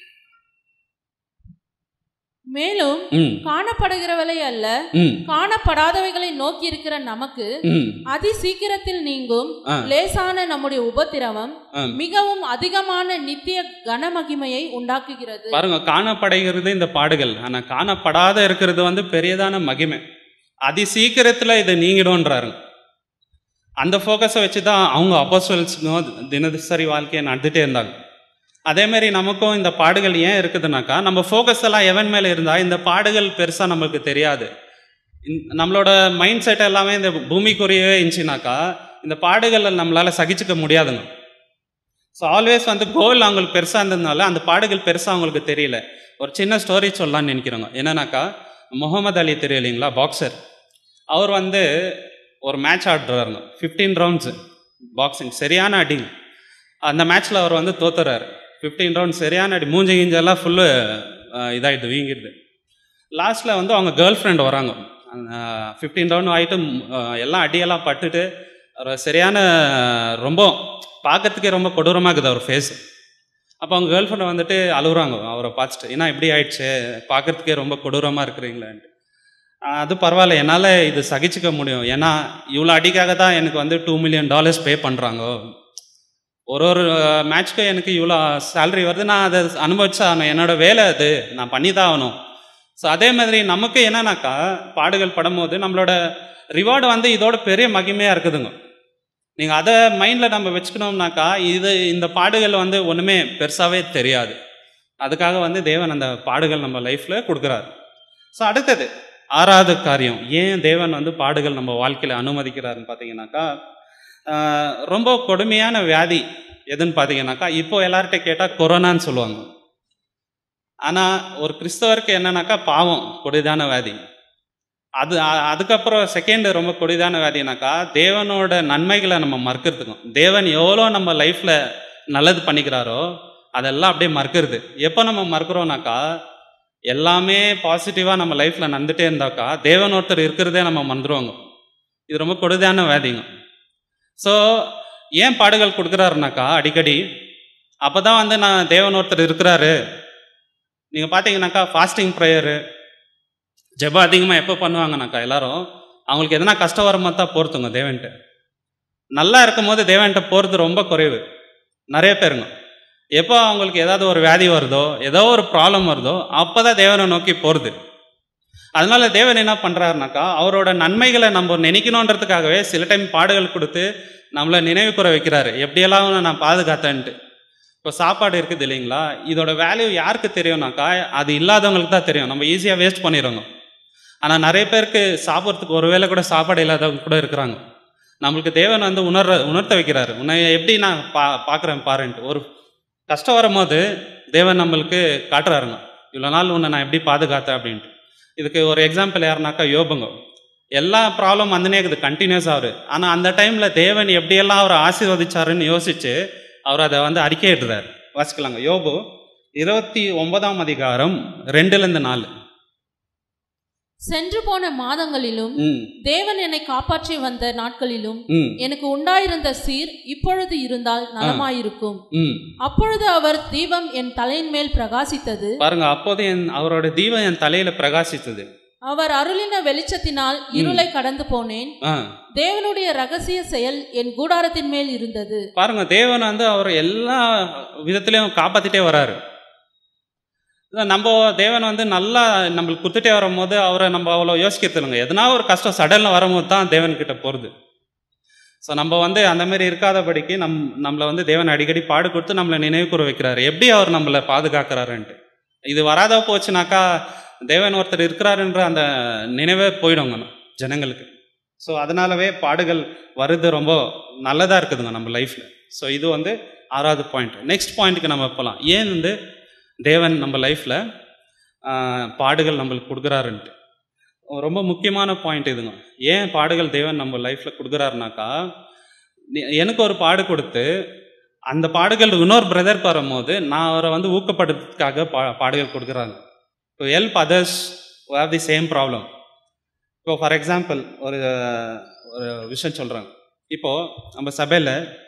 மேலும் ம் காணப்படுகிறவளை அல்ல ம் காணப்படாதவைகளை நோக்கி இருக்கிற நமக்கு ம் அதி சீக்கிரத்தில் நீங்கும் ஆ. லேசான நம்முடைய உபத்திரவம் ஆ. மிகவும் அதிகமான நித்திய கனமகிமையை உண்டாக்குகிறது பாருங்க காணப்படுகிறது இந்த பாடுகள் ஆனா காணப்படாத இருக்கிறது வந்து பெரியதான மகிமை அதி சீக்கிரத்துல இது நீங்கிடும்ன்றாரு அந்த ஃபோக்கஸை வச்சு தான் அவங்க அப்போஸ்டல்ஸுக்கும் தினசரி வாழ்க்கையை நடந்துட்டே இருந்தாங்க அதே மாதிரி நமக்கும் இந்த பாடுகள் ஏன் இருக்குதுனாக்கா நம்ம ஃபோக்கஸ் எல்லாம் எவன் மேலே இருந்தால் இந்த பாடுகள் பெருசாக நமக்கு தெரியாது இந்த- நம்மளோட மைண்ட் செட் எல்லாமே இந்த பூமிக்குரியவே இருந்துச்சுனாக்கா இந்த பாடுகளை நம்மளால சகிச்சுக்க முடியாதுங்க ஸோ ஆல்வேஸ் வந்து கோல் அவங்களுக்கு பெருசாக இருந்ததுனால அந்த பாடுகள் பெருசாக அவங்களுக்கு தெரியல ஒரு சின்ன ஸ்டோரி சொல்லலாம்னு நினைக்கிறோங்க என்னன்னாக்கா முகமது அலி தெரியும் இல்லைங்களா பாக்ஸர் அவர் வந்து ஒரு மேட்ச் ஆடுறாருங்க ஃபிஃப்டீன் ரவுண்ட்ஸு பாக்ஸிங் சரியான அடி அந்த மேட்ச்சில் அவர் வந்து தோத்துறாரு ஃபிஃப்டீன் ரவுண்ட் சரியான அடி மூஞ்சி கிஞ்செல்லாம் ஃபுல்லு இதாகிடுது வீங்கிடுது லாஸ்ட்டில் வந்து அவங்க கேர்ள் ஃப்ரெண்ட் வராங்க ஃபிஃப்டீன் ரவுண்ட் ஆகிட்டு எல்லாம் அடியெல்லாம் பட்டுட்டு ஒரு சரியான ரொம்ப பார்க்கறதுக்கே ரொம்ப கொடூரமாக இருக்குது அவர் ஃபேஸ் அப்போ அவங்க கேர்ள் ஃப்ரெண்ட் வந்துட்டு அழுகுறாங்க அவரை பார்த்துட்டு ஏன்னா இப்படி ஆயிடுச்சு பார்க்கறதுக்கே ரொம்ப கொடூரமாக இருக்கிறீங்களான்ட்டு ஆஹ் அது பரவாயில்ல என்னால் இது சகிச்சுக்க முடியும் ஏன்னா இவ்வளோ அடிக்காக தான் எனக்கு வந்து டூ மில்லியன் டாலர்ஸ் பே பண்ணுறாங்க ஒரு ஒரு மேட்ச்க்கு எனக்கு இவ்வளோ சேலரி வருது நான் அதை அனுபவிச்சாகணும் என்னோட வேலை அது நான் பண்ணி தான் ஆகணும் ஸோ அதே மாதிரி நமக்கு என்னன்னாக்கா பாடுகள் படும்போது நம்மளோட ரிவார்டு வந்து இதோட பெரிய மகிமையாக இருக்குதுங்க நீங்கள் அதை மைண்டில் நம்ம வச்சுக்கணும்னாக்கா இது இந்த பாடுகள் வந்து ஒன்றுமே பெருசாகவே தெரியாது அதுக்காக வந்து தேவன் அந்த பாடுகள் நம்ம லைஃப்பில் கொடுக்குறாரு ஸோ அடுத்தது ஆறாவது காரியம் ஏன் தேவன் வந்து பாடுகள் நம்ம வாழ்க்கையில் அனுமதிக்கிறாருன்னு பார்த்தீங்கன்னாக்கா ஆஹ், ரொம்ப கொடுமையான வியாதி எதுன்னு பார்த்தீங்கன்னாக்கா இப்போ எல்லார்கிட்ட கேட்டால் கொரோனான்னு சொல்லுவாங்க ஆனால் ஒரு கிறிஸ்தவருக்கு என்னன்னாக்கா பாவம் கொடிதான வியாதி அது அ- அதுக்கப்புறம் செகண்ட் ரொம்ப கொடிதான வியாதினாக்கா தேவனோட நன்மைகளை நம்ம மறுக்கிறதுக்கும் தேவன் எவ்வளோ நம்ம லைஃப்பில் நல்லது பண்ணிக்கிறாரோ அதெல்லாம் அப்படியே மறுக்கிறது எப்போ நம்ம மறுக்கிறோம்னாக்கா எல்லாமே பாசிட்டிவாக நம்ம லைஃப்பில் நடந்துட்டே இருந்தாக்கா தேவன் ஒருத்தர் இருக்கிறதே நம்ம மறந்துடுவாங்க இது ரொம்ப கொடுதான வியாதிங்க ஸோ ஏன் பாடுகள் கொடுக்குறாருனாக்கா அடிக்கடி அப்போ தான் வந்து நான் தேவன் ஒருத்தர் இருக்கிறாரு நீங்கள் பார்த்தீங்கன்னாக்கா ஃபாஸ்டிங் ப்ரேயரு ஜெபம் அதிகமாக எப்போ பண்ணுவாங்கனாக்கா எல்லாரும் அவங்களுக்கு எதனா கஷ்டம் வரும்போது தான் போகிறதுங்க தேவன்ட்டு நல்லா இருக்கும் போது தேவன்ட்ட போகிறது ரொம்ப குறைவு நிறைய பேருங்க எப்போ அவங்களுக்கு ஏதாவது ஒரு வியாதி வருதோ ஏதோ ஒரு ப்ராப்ளம் வருதோ அப்போ தான் தேவனை நோக்கி போகிறது அதனால தேவன் என்ன பண்ணுறாருனாக்கா அவரோட நன்மைகளை நம்ம நினைக்கணுன்றதுக்காகவே சில டைம் பாடுகள் கொடுத்து நம்மளை நினைவு கூற வைக்கிறாரு எப்படியெல்லாம் உன்னை நான் பாதுகாத்தேன்ட்டு இப்போ சாப்பாடு இருக்குது இல்லைங்களா இதோட வேல்யூ யாருக்கு தெரியும்னாக்கா அது இல்லாதவங்களுக்கு தான் தெரியும் நம்ம ஈஸியாக வேஸ்ட் பண்ணிடுறோங்க ஆனால் நிறைய பேருக்கு சாப்பிட்றதுக்கு ஒரு வேளை கூட சாப்பாடு இல்லாதவங்க கூட இருக்கிறாங்க நம்மளுக்கு தேவன் வந்து உணர்ற உணர்த்த வைக்கிறாரு உன்னை எப்படி நான் பா பார்க்குறேன் பாருன்ட்டு ஒரு கஷ்டம் வரும்போது தேவன் நம்மளுக்கு காட்டுறாருங்க இவ்வளோ நாள் உன்னை நான் எப்படி பாதுகாத்தேன் அப்படின்ட்டு இதுக்கு ஒரு எக்ஸாம்பிள் யாருனாக்கா யோபங்க எல்லா ப்ராப்ளம் வந்துனே இருக்குது கண்டினியூஸ் ஆகுது ஆனால் அந்த டைமில் தேவன் எப்படியெல்லாம் அவரை ஆசீர்வதிச்சாருன்னு யோசிச்சு அவர் அதை வந்து அறிக்கையிடுறார் வாசிக்கலாங்க யோபு இருபத்தி ஒன்பதாம் அதிகாரம் ரெண்டுலேருந்து நாலு சென்று போன மாதங்களிலும் ம் தேவன் என்னை காப்பாற்றி வந்த நாட்களிலும் ம் எனக்கு உண்டாயிருந்த சீர் இப்பொழுது இருந்தால் நலமாயிருக்கும் ம் அப்பொழுது அவர் தீபம் என் தலையின் மேல் பிரகாசித்தது பாருங்க அப்போது என் அவரோட தீபம் என் தலையில பிரகாசித்தது அவர் அருளின வெளிச்சத்தினால் இருளை கடந்து போனேன் ஆ தேவனுடைய ரகசிய செயல் என் கூடாரத்தின் மேல் இருந்தது பாருங்க தேவன் வந்து அவர் எல்லா விதத்திலையும் காப்பாத்திட்டே வராரு இதான் நம்ம தேவன் வந்து நல்லா நம்மளுக்கு கொடுத்துட்டே வரும்போது அவரை நம்ம அவ்வளோ யோசிக்கிறது இல்லைங்க எதனா ஒரு கஷ்டம் சடனில் வரும்போது தான் தேவன் கிட்ட போகிறது ஸோ நம்ம வந்து அந்த மாதிரி இருக்காதபடிக்கு நம் நம்மளை வந்து தேவன் அடிக்கடி பாடு கொடுத்து நம்மளை நினைவு கூற வைக்கிறாரு எப்படி அவர் நம்மளை பாதுகாக்கிறாருன்ட்டு இது வராத போச்சுனாக்கா தேவன் ஒருத்தர் இருக்கிறாருன்ற அந்த நினைவே போயிடுங்க ஜனங்களுக்கு ஸோ அதனாலவே பாடுகள் வருது ரொம்ப நல்லதாக இருக்குதுங்க நம்ம லைஃப்பில் ஸோ இது வந்து ஆறாவது பாயிண்ட் நெக்ஸ்ட் பாயிண்ட்டுக்கு நம்ம போகலாம் ஏன் வந்து தேவன் நம்ம லைஃப்பில் பாடுகள் நம்மளுக்கு கொடுக்குறாருன்ட்டு ரொம்ப முக்கியமான பாயிண்ட் இதுங்க ஏன் பாடுகள் தேவன் நம்ம லைஃப்பில் கொடுக்குறாருனாக்கா நீ- எனக்கு ஒரு பாடு கொடுத்து அந்த பாடுகள் இன்னொரு பிரதர் வரும்போது நான் அவரை வந்து ஊக்கப்படுத்துறதுக்காக பா பாடுகள் கொடுக்குறாங்க to help others have the same problem இப்போ ஃபார் எக்ஸாம்பிள் ஒரு ஒரு விஷயம் சொல்கிறேன் இப்போது நம்ம சபையில்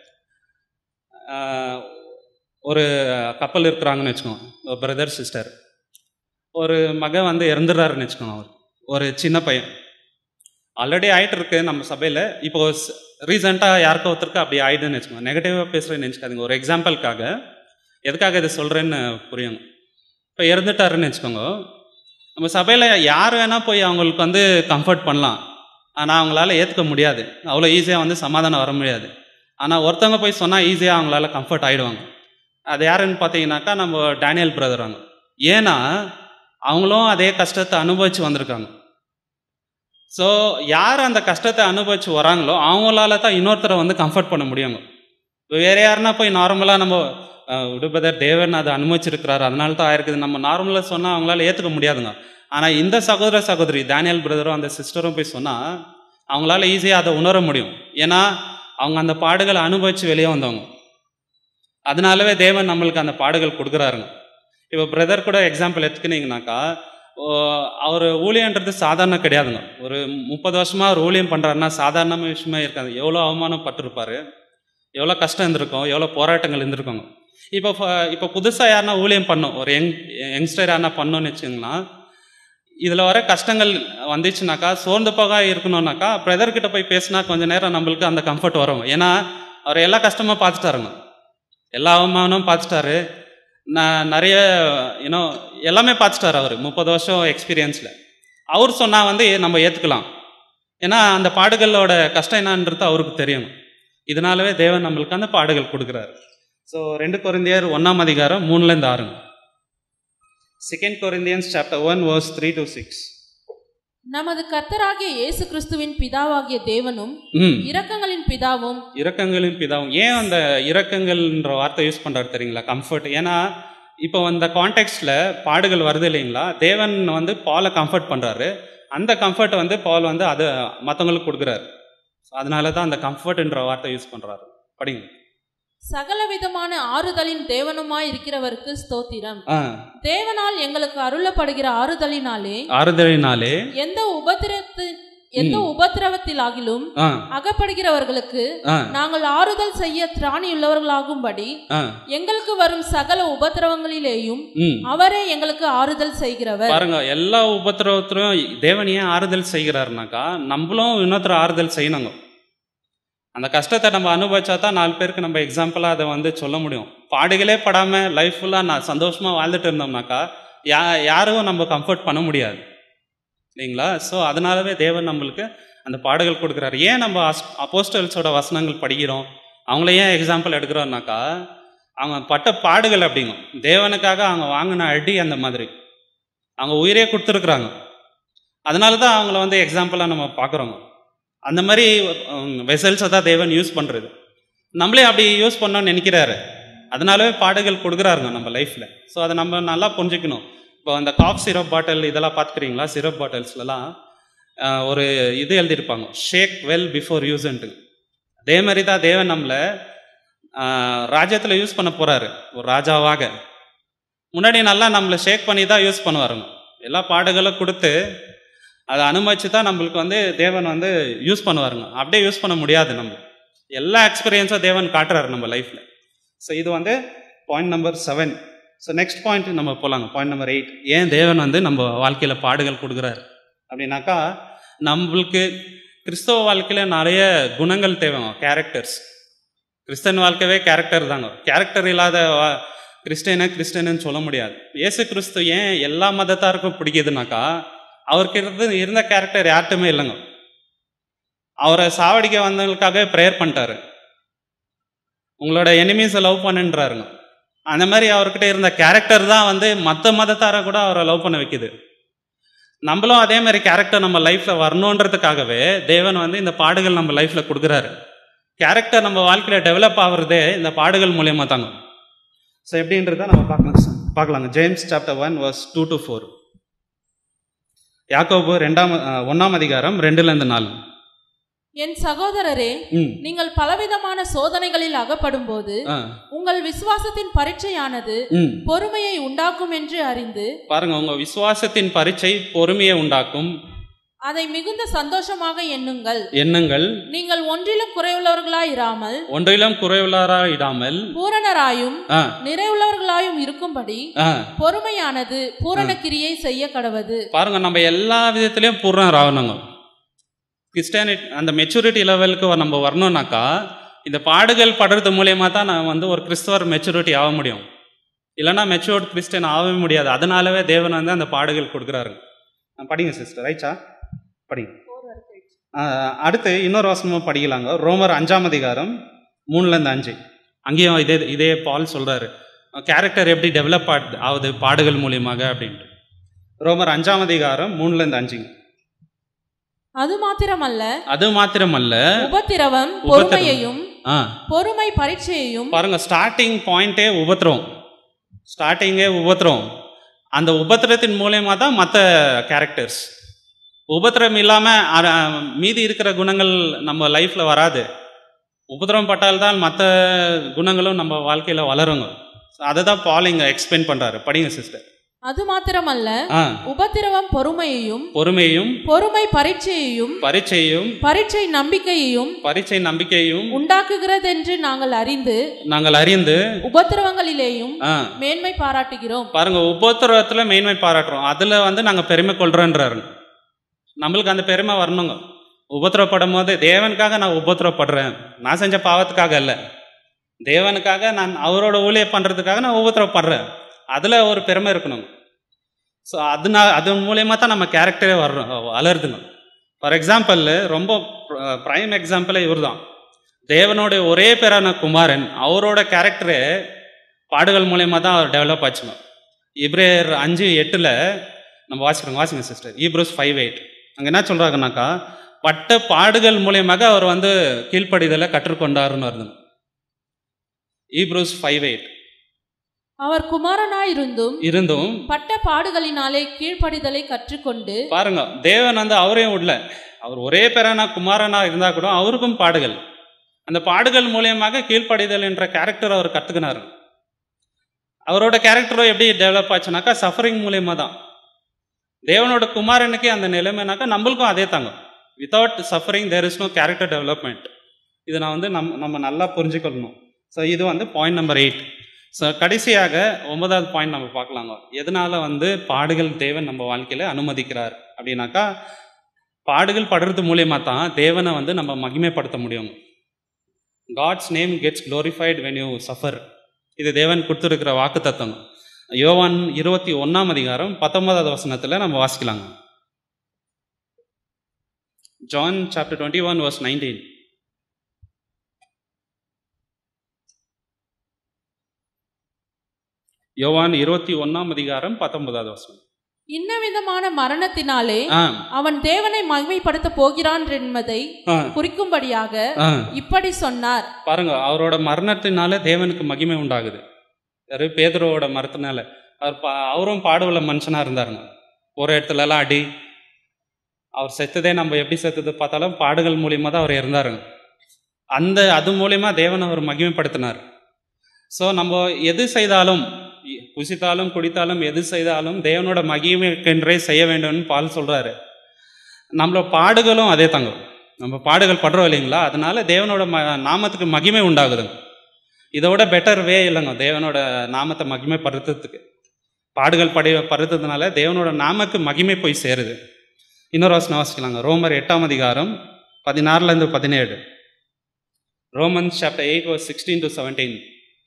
ஒரு கப்பல் இருக்கிறாங்கன்னு வச்சுக்கோங்க பிரதர் சிஸ்டர் ஒரு மகன் வந்து இறந்துடுறாருன்னு வச்சுக்கோங்க அவர் ஒரு சின்ன பையன் ஆல்ரெடி ஆயிட்டு இருக்கு நம்ம சபையில் இப்போ ரீசெண்டாக யாருக்கோ ஒருத்தருக்கு அப்படி ஆயிடுதுன்னு வச்சுக்கோங்க நெகட்டிவாக பேசுகிறேன்னு நினச்சிக்காதீங்க ஒரு எக்ஸாம்பிளுக்காக எதுக்காக இதை சொல்கிறேன்னு புரியுங்க இப்போ இறந்துட்டாருன்னு வச்சுக்கோங்க நம்ம சபையில் யார் வேணால் போய் அவங்களுக்கு வந்து கம்ஃபர்ட் பண்ணலாம் ஆனால் அவங்களால ஏற்றுக்க முடியாது அவ்வளோ ஈஸியாக வந்து சமாதானம் வர முடியாது ஆனால் ஒருத்தவங்க போய் சொன்னால் ஈஸியாக அவங்களால கம்ஃபர்ட் ஆகிடுவாங்க அது யாருன்னு பார்த்தீங்கன்னாக்கா நம்ம டேனியல் பிரதர் அவங்க ஏன்னா அவங்களும் அதே கஷ்டத்தை அனுபவிச்சு வந்திருக்காங்க ஸோ யார் அந்த கஷ்டத்தை அனுபவிச்சு வராங்களோ அவங்களால தான் இன்னொருத்தரை வந்து கம்ஃபர்ட் பண்ண முடியுங்க இப்போ வேற யாருன்னா போய் நார்மலாக நம்ம விடுபதர் தேவன் அதை அனுமதிச்சிருக்கிறாரு அதனால தான் ஆயிருக்குது நம்ம நார்மலாக சொன்னால் அவங்களால ஏற்றுக்க முடியாதுங்க ஆனால் இந்த சகோதர சகோதரி டேனியல் பிரதரும் அந்த சிஸ்டரும் போய் சொன்னால் அவங்களால ஈஸியாக அதை உணர முடியும் ஏன்னா அவங்க அந்த பாடுகளை அனுபவித்து வெளியே வந்தவங்க அதனாலவே தேவன் நம்மளுக்கு அந்த பாடுகள் கொடுக்குறாருங்க இப்போ பிரதர் கூட எக்ஸாம்பிள் எடுத்துக்கினீங்கனாக்கா அவர் ஊழியன்றது சாதாரண கிடையாதுங்க ஒரு முப்பது வருஷமாக அவர் ஊழியம் பண்ணுறாருன்னா சாதாரண விஷயமே இருக்காது எவ்வளோ அவமானப்பட்டிருப்பாரு எவ்வளோ கஷ்டம் இருந்திருக்கும் எவ்வளோ போராட்டங்கள் இருந்திருக்குங்க இப்போ ஃப- இப்போ புதுசாக யாருன்னா ஊழியம் பண்ணும் ஒரு யங் யங்ஸ்டர் யாருன்னா பண்ணோன்னு வச்சுங்களேன் இதில் வர கஷ்டங்கள் வந்துச்சுனாக்கா சோர்ந்து போக இருக்கணும்னாக்கா பிரதர் கிட்ட போய் பேசினா கொஞ்ச நேரம் நம்மளுக்கு அந்த கம்ஃபர்ட் வரும் ஏன்னா அவர் எல்லா கஷ்டமும் பார்த்துட்டாருங்க எல்லா அவமானமும் பார்த்துட்டாரு நான் நிறைய யூனோ எல்லாமே பார்த்துட்டாரு அவர் முப்பது வருஷம் எக்ஸ்பீரியன்ஸில் அவர் சொன்னால் வந்து நம்ம ஏற்றுக்கலாம் ஏன்னா அந்த பாடுகளோட கஷ்டம் என்னன்றது அவருக்கு தெரியும் இதனாலவே தேவன் நம்மளுக்கு அந்த பாடுகள் கொடுக்குறாரு ஸோ ரெண்டு கொரிந்தியர் ஒன்றாம் அதிகாரம் மூணுலேருந்து ஆறுங்க second Corinthians chapter one verse three to six நமது கர்த்தராகிய இயேசு கிறிஸ்துவின் பிதாவாகிய தேவனும் ம் இரக்கங்களின் பிதாவும் இரக்கங்களின் பிதாவும் ஏன் அந்த இரக்கங்கள்ன்ற வார்த்தை யூஸ் பண்ணுறாரு தெரியுங்களா கம்ஃபர்ட் ஏன்னா இப்போ அந்த கான்டெக்ட்ல பாடுகள் வருது இல்லைங்களா தேவன் வந்து பாலை கம்ஃபர்ட் பண்ணுறாரு அந்த கம்ஃபர்ட் வந்து பால் வந்து அதை மற்றவங்களுக்கு கொடுக்குறாரு அதனால தான் அந்த கம்ஃபர்ட்ன்ற வார்த்தை யூஸ் பண்ணுறாரு படிங்க சகலவிதமான ஆறுதலின் தேவனுமாய் இருக்கிறவருக்கு ஸ்தோத்திரம் ஆ தேவனால் எங்களுக்கு அருளப்படுகிற ஆறுதலினாலே ஆறுதலினாலே எந்த உபத்திரத்து எந்த உபத்திரவத்திலாகிலும் ஆ அகப்படுகிறவர்களுக்கு ஆ நாங்கள் ஆறுதல் செய்ய திராணியுள்ளவர்களாகும்படி ஆ எங்களுக்கு வரும் சகல உபத்திரவங்களிலேயும் ம் அவரே எங்களுக்கு ஆறுதல் செய்கிறவர் பாருங்க எல்லா உபத்திரவத்திலும் தேவன் ஏன் ஆறுதல் செய்கிறாருனாக்கா நம்மளும் இன்னொருத்தர் ஆறுதல் செய்யணுங்க அந்த கஷ்டத்தை நம்ம அனுபவிச்சா தான் நாலு பேருக்கு நம்ம எக்ஸாம்பிளாக அதை வந்து சொல்ல முடியும் பாடுகளே படாமல் லைஃப் ஃபுல்லாக நான் சந்தோஷமாக வாழ்ந்துட்டு இருந்தோம்னாக்கா யா யாரும் நம்ம கம்ஃபர்ட் பண்ண முடியாது இல்லைங்களா ஸோ அதனாலவே தேவன் நம்மளுக்கு அந்த பாடுகள் கொடுக்குறாரு ஏன் நம்ம அப்போஸ்டல்ஸோட வசனங்கள் படிக்கிறோம் அவங்கள ஏன் எக்ஸாம்பிள் எடுக்கிறோம்னாக்கா அவங்க பட்ட பாடுகள் அப்படிங்கும் தேவனுக்காக அவங்க வாங்கின அடி அந்த மாதிரி அவங்க உயிரே கொடுத்துருக்குறாங்க அதனால தான் அவங்கள வந்து எக்ஸாம்பிளாக நம்ம பார்க்குறோங்க அந்த மாதிரி வெசல்ஸை தான் தேவன் யூஸ் பண்ணுறது நம்மளே அப்படி யூஸ் பண்ணோம்னு நினைக்கிறாரு அதனாலவே பாடுகள் கொடுக்குறாருங்க நம்ம லைஃப்பில் ஸோ அதை நம்ம நல்லா புரிஞ்சுக்கணும் இப்போ அந்த காஃப் சிரப் பாட்டில் இதெல்லாம் பார்த்துக்கிறீங்களா சிரப் பாட்டில்ஸ்லலாம் ஒரு இது எழுதியிருப்பாங்க ஷேக் வெல் பிஃபோர் யூஸ்ன்ட்டு அதே மாதிரி தான் தேவன் நம்மளை ராஜ்யத்தில் யூஸ் பண்ண போகிறாரு ஒரு ராஜாவாக முன்னாடி நல்லா நம்மளை ஷேக் பண்ணி தான் யூஸ் பண்ணுவாருங்க எல்லா பாடுகளும் கொடுத்து அதை அனுமதிச்சு தான் நம்மளுக்கு வந்து தேவன் வந்து யூஸ் பண்ணுவாருங்க அப்படியே யூஸ் பண்ண முடியாது நம்ம எல்லா எக்ஸ்பீரியன்ஸும் தேவன் காட்டுறாரு நம்ம லைஃப்பில் ஸோ இது வந்து point number seven so next point நம்ம போகலாங்க பாயிண்ட் நம்பர் எயிட் ஏன் தேவன் வந்து நம்ம வாழ்க்கையில் பாடுகள் கொடுக்குறாரு அப்படின்னாக்கா நம்மளுக்கு கிறிஸ்தவ வாழ்க்கையில் நிறைய குணங்கள் தேவைங்க கேரக்டர்ஸ் கிறிஸ்தன் வாழ்க்கையே கேரக்டர் தாங்க கேரக்டர் இல்லாத வா- கிறிஸ்டியனை கிறிஸ்டியன்னு சொல்ல முடியாது இயேசு கிறிஸ்து ஏன் எல்லா மதத்தாருக்கும் பிடிக்குதுனாக்கா அவருக்கு இருந்து இருந்த கேரக்டர் யார்ட்டுமே இல்லைங்க அவரை சாவடிக்க வந்தவங்களுக்காக ப்ரேயர் பண்ணிட்டாரு உங்களோட எனிமீஸை லவ் பண்ணுன்றாருங்க அந்த மாதிரி அவர்கிட்ட இருந்த கேரக்டர் தான் வந்து மற்ற மதத்தாரை கூட அவரை லவ் பண்ண வைக்குது நம்மளும் அதே மாதிரி கேரக்டர் நம்ம லைஃப்பில் வரணுன்றதுக்காகவே தேவன் வந்து இந்த பாடுகள் நம்ம லைஃப்பில் கொடுக்குறாரு கேரக்டர் நம்ம வாழ்க்கையில் டெவலப் ஆகுறதே இந்த பாடுகள் மூலியமாக தாங்க ஸோ எப்படின்றத நம்ம பார்க்கலாம் sir. பார்க்கலாங்க James chapter one verse two to four யாக்கோபு ரெண்டாம் அஹ், ஒண்ணாம் அதிகாரம் ரெண்டுலேருந்து நாலு என் சகோதரரே ம் நீங்கள் பலவிதமான சோதனைகளில் அகப்படும்போது ஆ உங்கள் விசுவாசத்தின் பரீட்சையானது ம் பொறுமையை உண்டாக்கும் என்று அறிந்து பாருங்க உங்க விசுவாசத்தின் பரீட்சை பொறுமையை உண்டாக்கும் அதை மிகுந்த சந்தோஷமாக எண்ணுங்கள் எண்ணங்கள் நீங்கள் ஒன்றிலும் குறைவுள்ளவர்களாய் இராமல் ஒன்றிலும் குறைவுள்ளாராயிடாமல் பூரணராயும் ஆ நிறைவுள்ளவர்களாயும் இருக்கும்படி ஆ பொறுமையானது பூரண கிரியை செய்ய கடவது பாருங்க நம்ம எல்லா விதத்திலையும் பூர்ணர் ஆகணுங்க கிறிஸ்டியானிட்டி அந்த மெச்சூரிட்டி லெவலுக்கு நம்ம வரணும்னாக்கா இந்த பாடுகள் படுறது மூலியமா தான் நான் வந்து ஒரு கிறிஸ்தவர் மெச்சூரிட்டி ஆக முடியும் இல்லைன்னா மெச்சூர்ட் கிறிஸ்டியன் ஆகவே முடியாது அதனாலவே தேவன் வந்து அந்த பாடுகள் கொடுக்குறாரு ஆ, படிங்க சிஸ்டர் ரைட்டா படிங்க ஆ, அடுத்து இன்னொரு வசனமும் படிக்கலாங்க ரோமர் அஞ்சாம் அதிகாரம் மூணுலேருந்து அஞ்சு அங்கேயும் இதே இதே பால் சொல்றாரு கேரக்டர் எப்படி டெவலப் ஆகுது பாடுகள் மூலியமாக அப்படின்ட்டு ரோமர் அஞ்சாம் அதிகாரம் மூணுலேருந்து அஞ்சுங்க அது மாத்திரமல்ல அது மாத்திரமல்ல உபத்திரவம் உபத்திரவம். பொறுமையையும் ஆ பொறுமை பரீட்சையையும் பாருங்க ஸ்டார்டிங் பாயிண்டே உபத்திரம் ஸ்டார்டிங்கே உபத்திரம் அந்த உபத்திரத்தின் மூலயமா தான் மற்ற கேரக்டர்ஸ் உபத்திரம் இல்லாமல் மீதி இருக்கிற குணங்கள் நம்ம லைஃப்பில் வராது உபத்திரம் பட்டால்தான் மற்ற குணங்களும் நம்ம வாழ்க்கையில் வளருங்க அதை தான் பால் இங்கே எக்ஸ்பிளைன் பண்ணுறாரு படிங்க சிஸ்டர் அது மாத்திரமல்ல ஆ உபத்திரவம் பொறுமையையும் பொறுமையும் பொறுமை பரீட்சையையும் பரீட்சையும் பரீட்சை நம்பிக்கையையும் பரீட்சை நம்பிக்கையும் உண்டாக்குகிறதென்று நாங்கள் அறிந்து நாங்கள் அறிந்து உபத்திரவங்களிலேயும் ஆ மேன்மை பாராட்டுகிறோம் பாருங்க உபத்திரவத்துல மேன்மை பாராட்டுறோம் அதுல வந்து நாங்க பெருமை கொள்றோன்றாரு நம்மளுக்கு அந்த பெருமை வரணுங்க உபத்திரப்படும் போது தேவனுக்காக நான் உபத்திரப்படுறேன் நான் செஞ்ச பாவத்துக்காக இல்லை தேவனுக்காக நான் அவரோட ஊழிய பண்றதுக்காக நான் உபத்திரப்படுறேன் அதுல ஒரு பெருமை இருக்கணும் ஸோ அதுனா அது மூலியமா தான் நம்ம கேரக்டரே வர்றோம் வளருதுங்க ஃபார் எக்ஸாம்பிள் ரொம்ப ப்ரைம் எக்ஸாம்பிளே இவர் தான் தேவனுடைய ஒரே பேரான குமாரன் அவரோட கேரக்டரே பாடுகள் மூலியமா தான் அவர் டெவலப் ஆச்சுங்க இப்ரேயர் அஞ்சு எட்டில் நம்ம வாசிக்கிறோம் வாசிங்க சிஸ்டர் ஈப்ரோஸ் ஃபைவ் எயிட் அங்கே என்ன சொல்கிறாங்கனாக்கா பட்ட பாடுகள் மூலியமாக அவர் வந்து கீழ்ப்படிதலை கற்றுக்கொண்டாருன்னு வருது ஈப்ரோஸ் ஃபைவ் எயிட் அவர் குமாரனாயிருந்தும் இருந்தும் பட்ட பாடுகளினாலே கீழ்ப்படிதலை கற்றுக்கொண்டு பாருங்க தேவன் வந்து அவரையும் விடல அவர் ஒரே பேரான குமாரனா இருந்தா கூட அவருக்கும் பாடுகள் அந்த பாடுகள் மூலியமாக கீழ்ப்படிதல் என்ற கேரக்டர் அவர் கத்துக்கினார் அவரோட கேரக்டரும் எப்படி டெவலப் ஆச்சுனாக்கா சஃபரிங் மூலியமா தான் தேவனோட குமாரனுக்கே அந்த நிலைமைனாக்கா நம்மளுக்கும் அதே தாங்க without suffering there is no character development இது நான் வந்து நம் நம்ம நல்லா புரிஞ்சுக்கணும் ஸோ இது வந்து பாயிண்ட் நம்பர் எயிட் ஸோ கடைசியாக ஒன்பதாவது பாயிண்ட் நம்ம பார்க்கலாங்க எதனால வந்து பாடுகள் தேவன் நம்ம வாழ்க்கையில அனுமதிக்கிறார் அப்படின்னாக்கா பாடுகள் படுறது மூலியமா தான் தேவனை வந்து நம்ம மகிமைப்படுத்த முடியும் God's name gets glorified when you suffer இது தேவன் கொடுத்துருக்கிற வாக்கு தத்துவம் யோவான் இருபத்தி ஒன்னாம் அதிகாரம் பத்தொன்பதாவது வசனத்துல நம்ம வாசிக்கலாங்க John chapter twenty one verse nineteen யோவான் இருபத்தி ஒன்னாம் அதிகாரம் பத்தொன்பதாவது வசனம் இன்னவிதமான மரணத்தினாலே ஆ அவன் தேவனை மகிமைப்படுத்த போகிறான் என்பதை ஆ குறிக்கும்படியாக ஆ இப்படி சொன்னார் பாருங்க அவரோட மரணத்தினால தேவனுக்கு மகிமை உண்டாகுது யாரு பேதுருவோட மரணத்தினால அவர் பா அவரும் பாடுள்ள மனுஷனா இருந்தாருங்க ஒரு இடத்துல எல்லாம் அடி அவர் செத்ததே நம்ம எப்படி செத்தது பார்த்தாலும் பாடுகள் மூலியமா தான் அவர் இருந்தாருங்க அந்த அது மூலியமா தேவன் அவர் மகிமைப்படுத்தினார் ஸோ நம்ம எது செய்தாலும் இ- புசித்தாலும் குடித்தாலும் எது செய்தாலும் தேவனோட மகிமைக்கென்றே செய்ய வேண்டும்னு பால் சொல்றாரு நம்மளோட பாடுகளும் அதே தாங்க நம்ம பாடுகள் படுறோம் இல்லைங்களா அதனால தேவனோட ம நாமத்துக்கு மகிமை உண்டாகுதுங்க இதோட பெட்டர் வே இல்லைங்க தேவனோட நாமத்தை மகிமைப்படுத்துறதுக்கு பாடுகள் படி படுத்துறதுனால தேவனோட நாமக்கு மகிமை போய் சேருது இன்னொரு வசனம் வாசிக்கலாங்க ரோமர் எட்டாம் அதிகாரம் பதினாறுலேருந்து பதினேழு Romans chapter eight verse sixteen to seventeen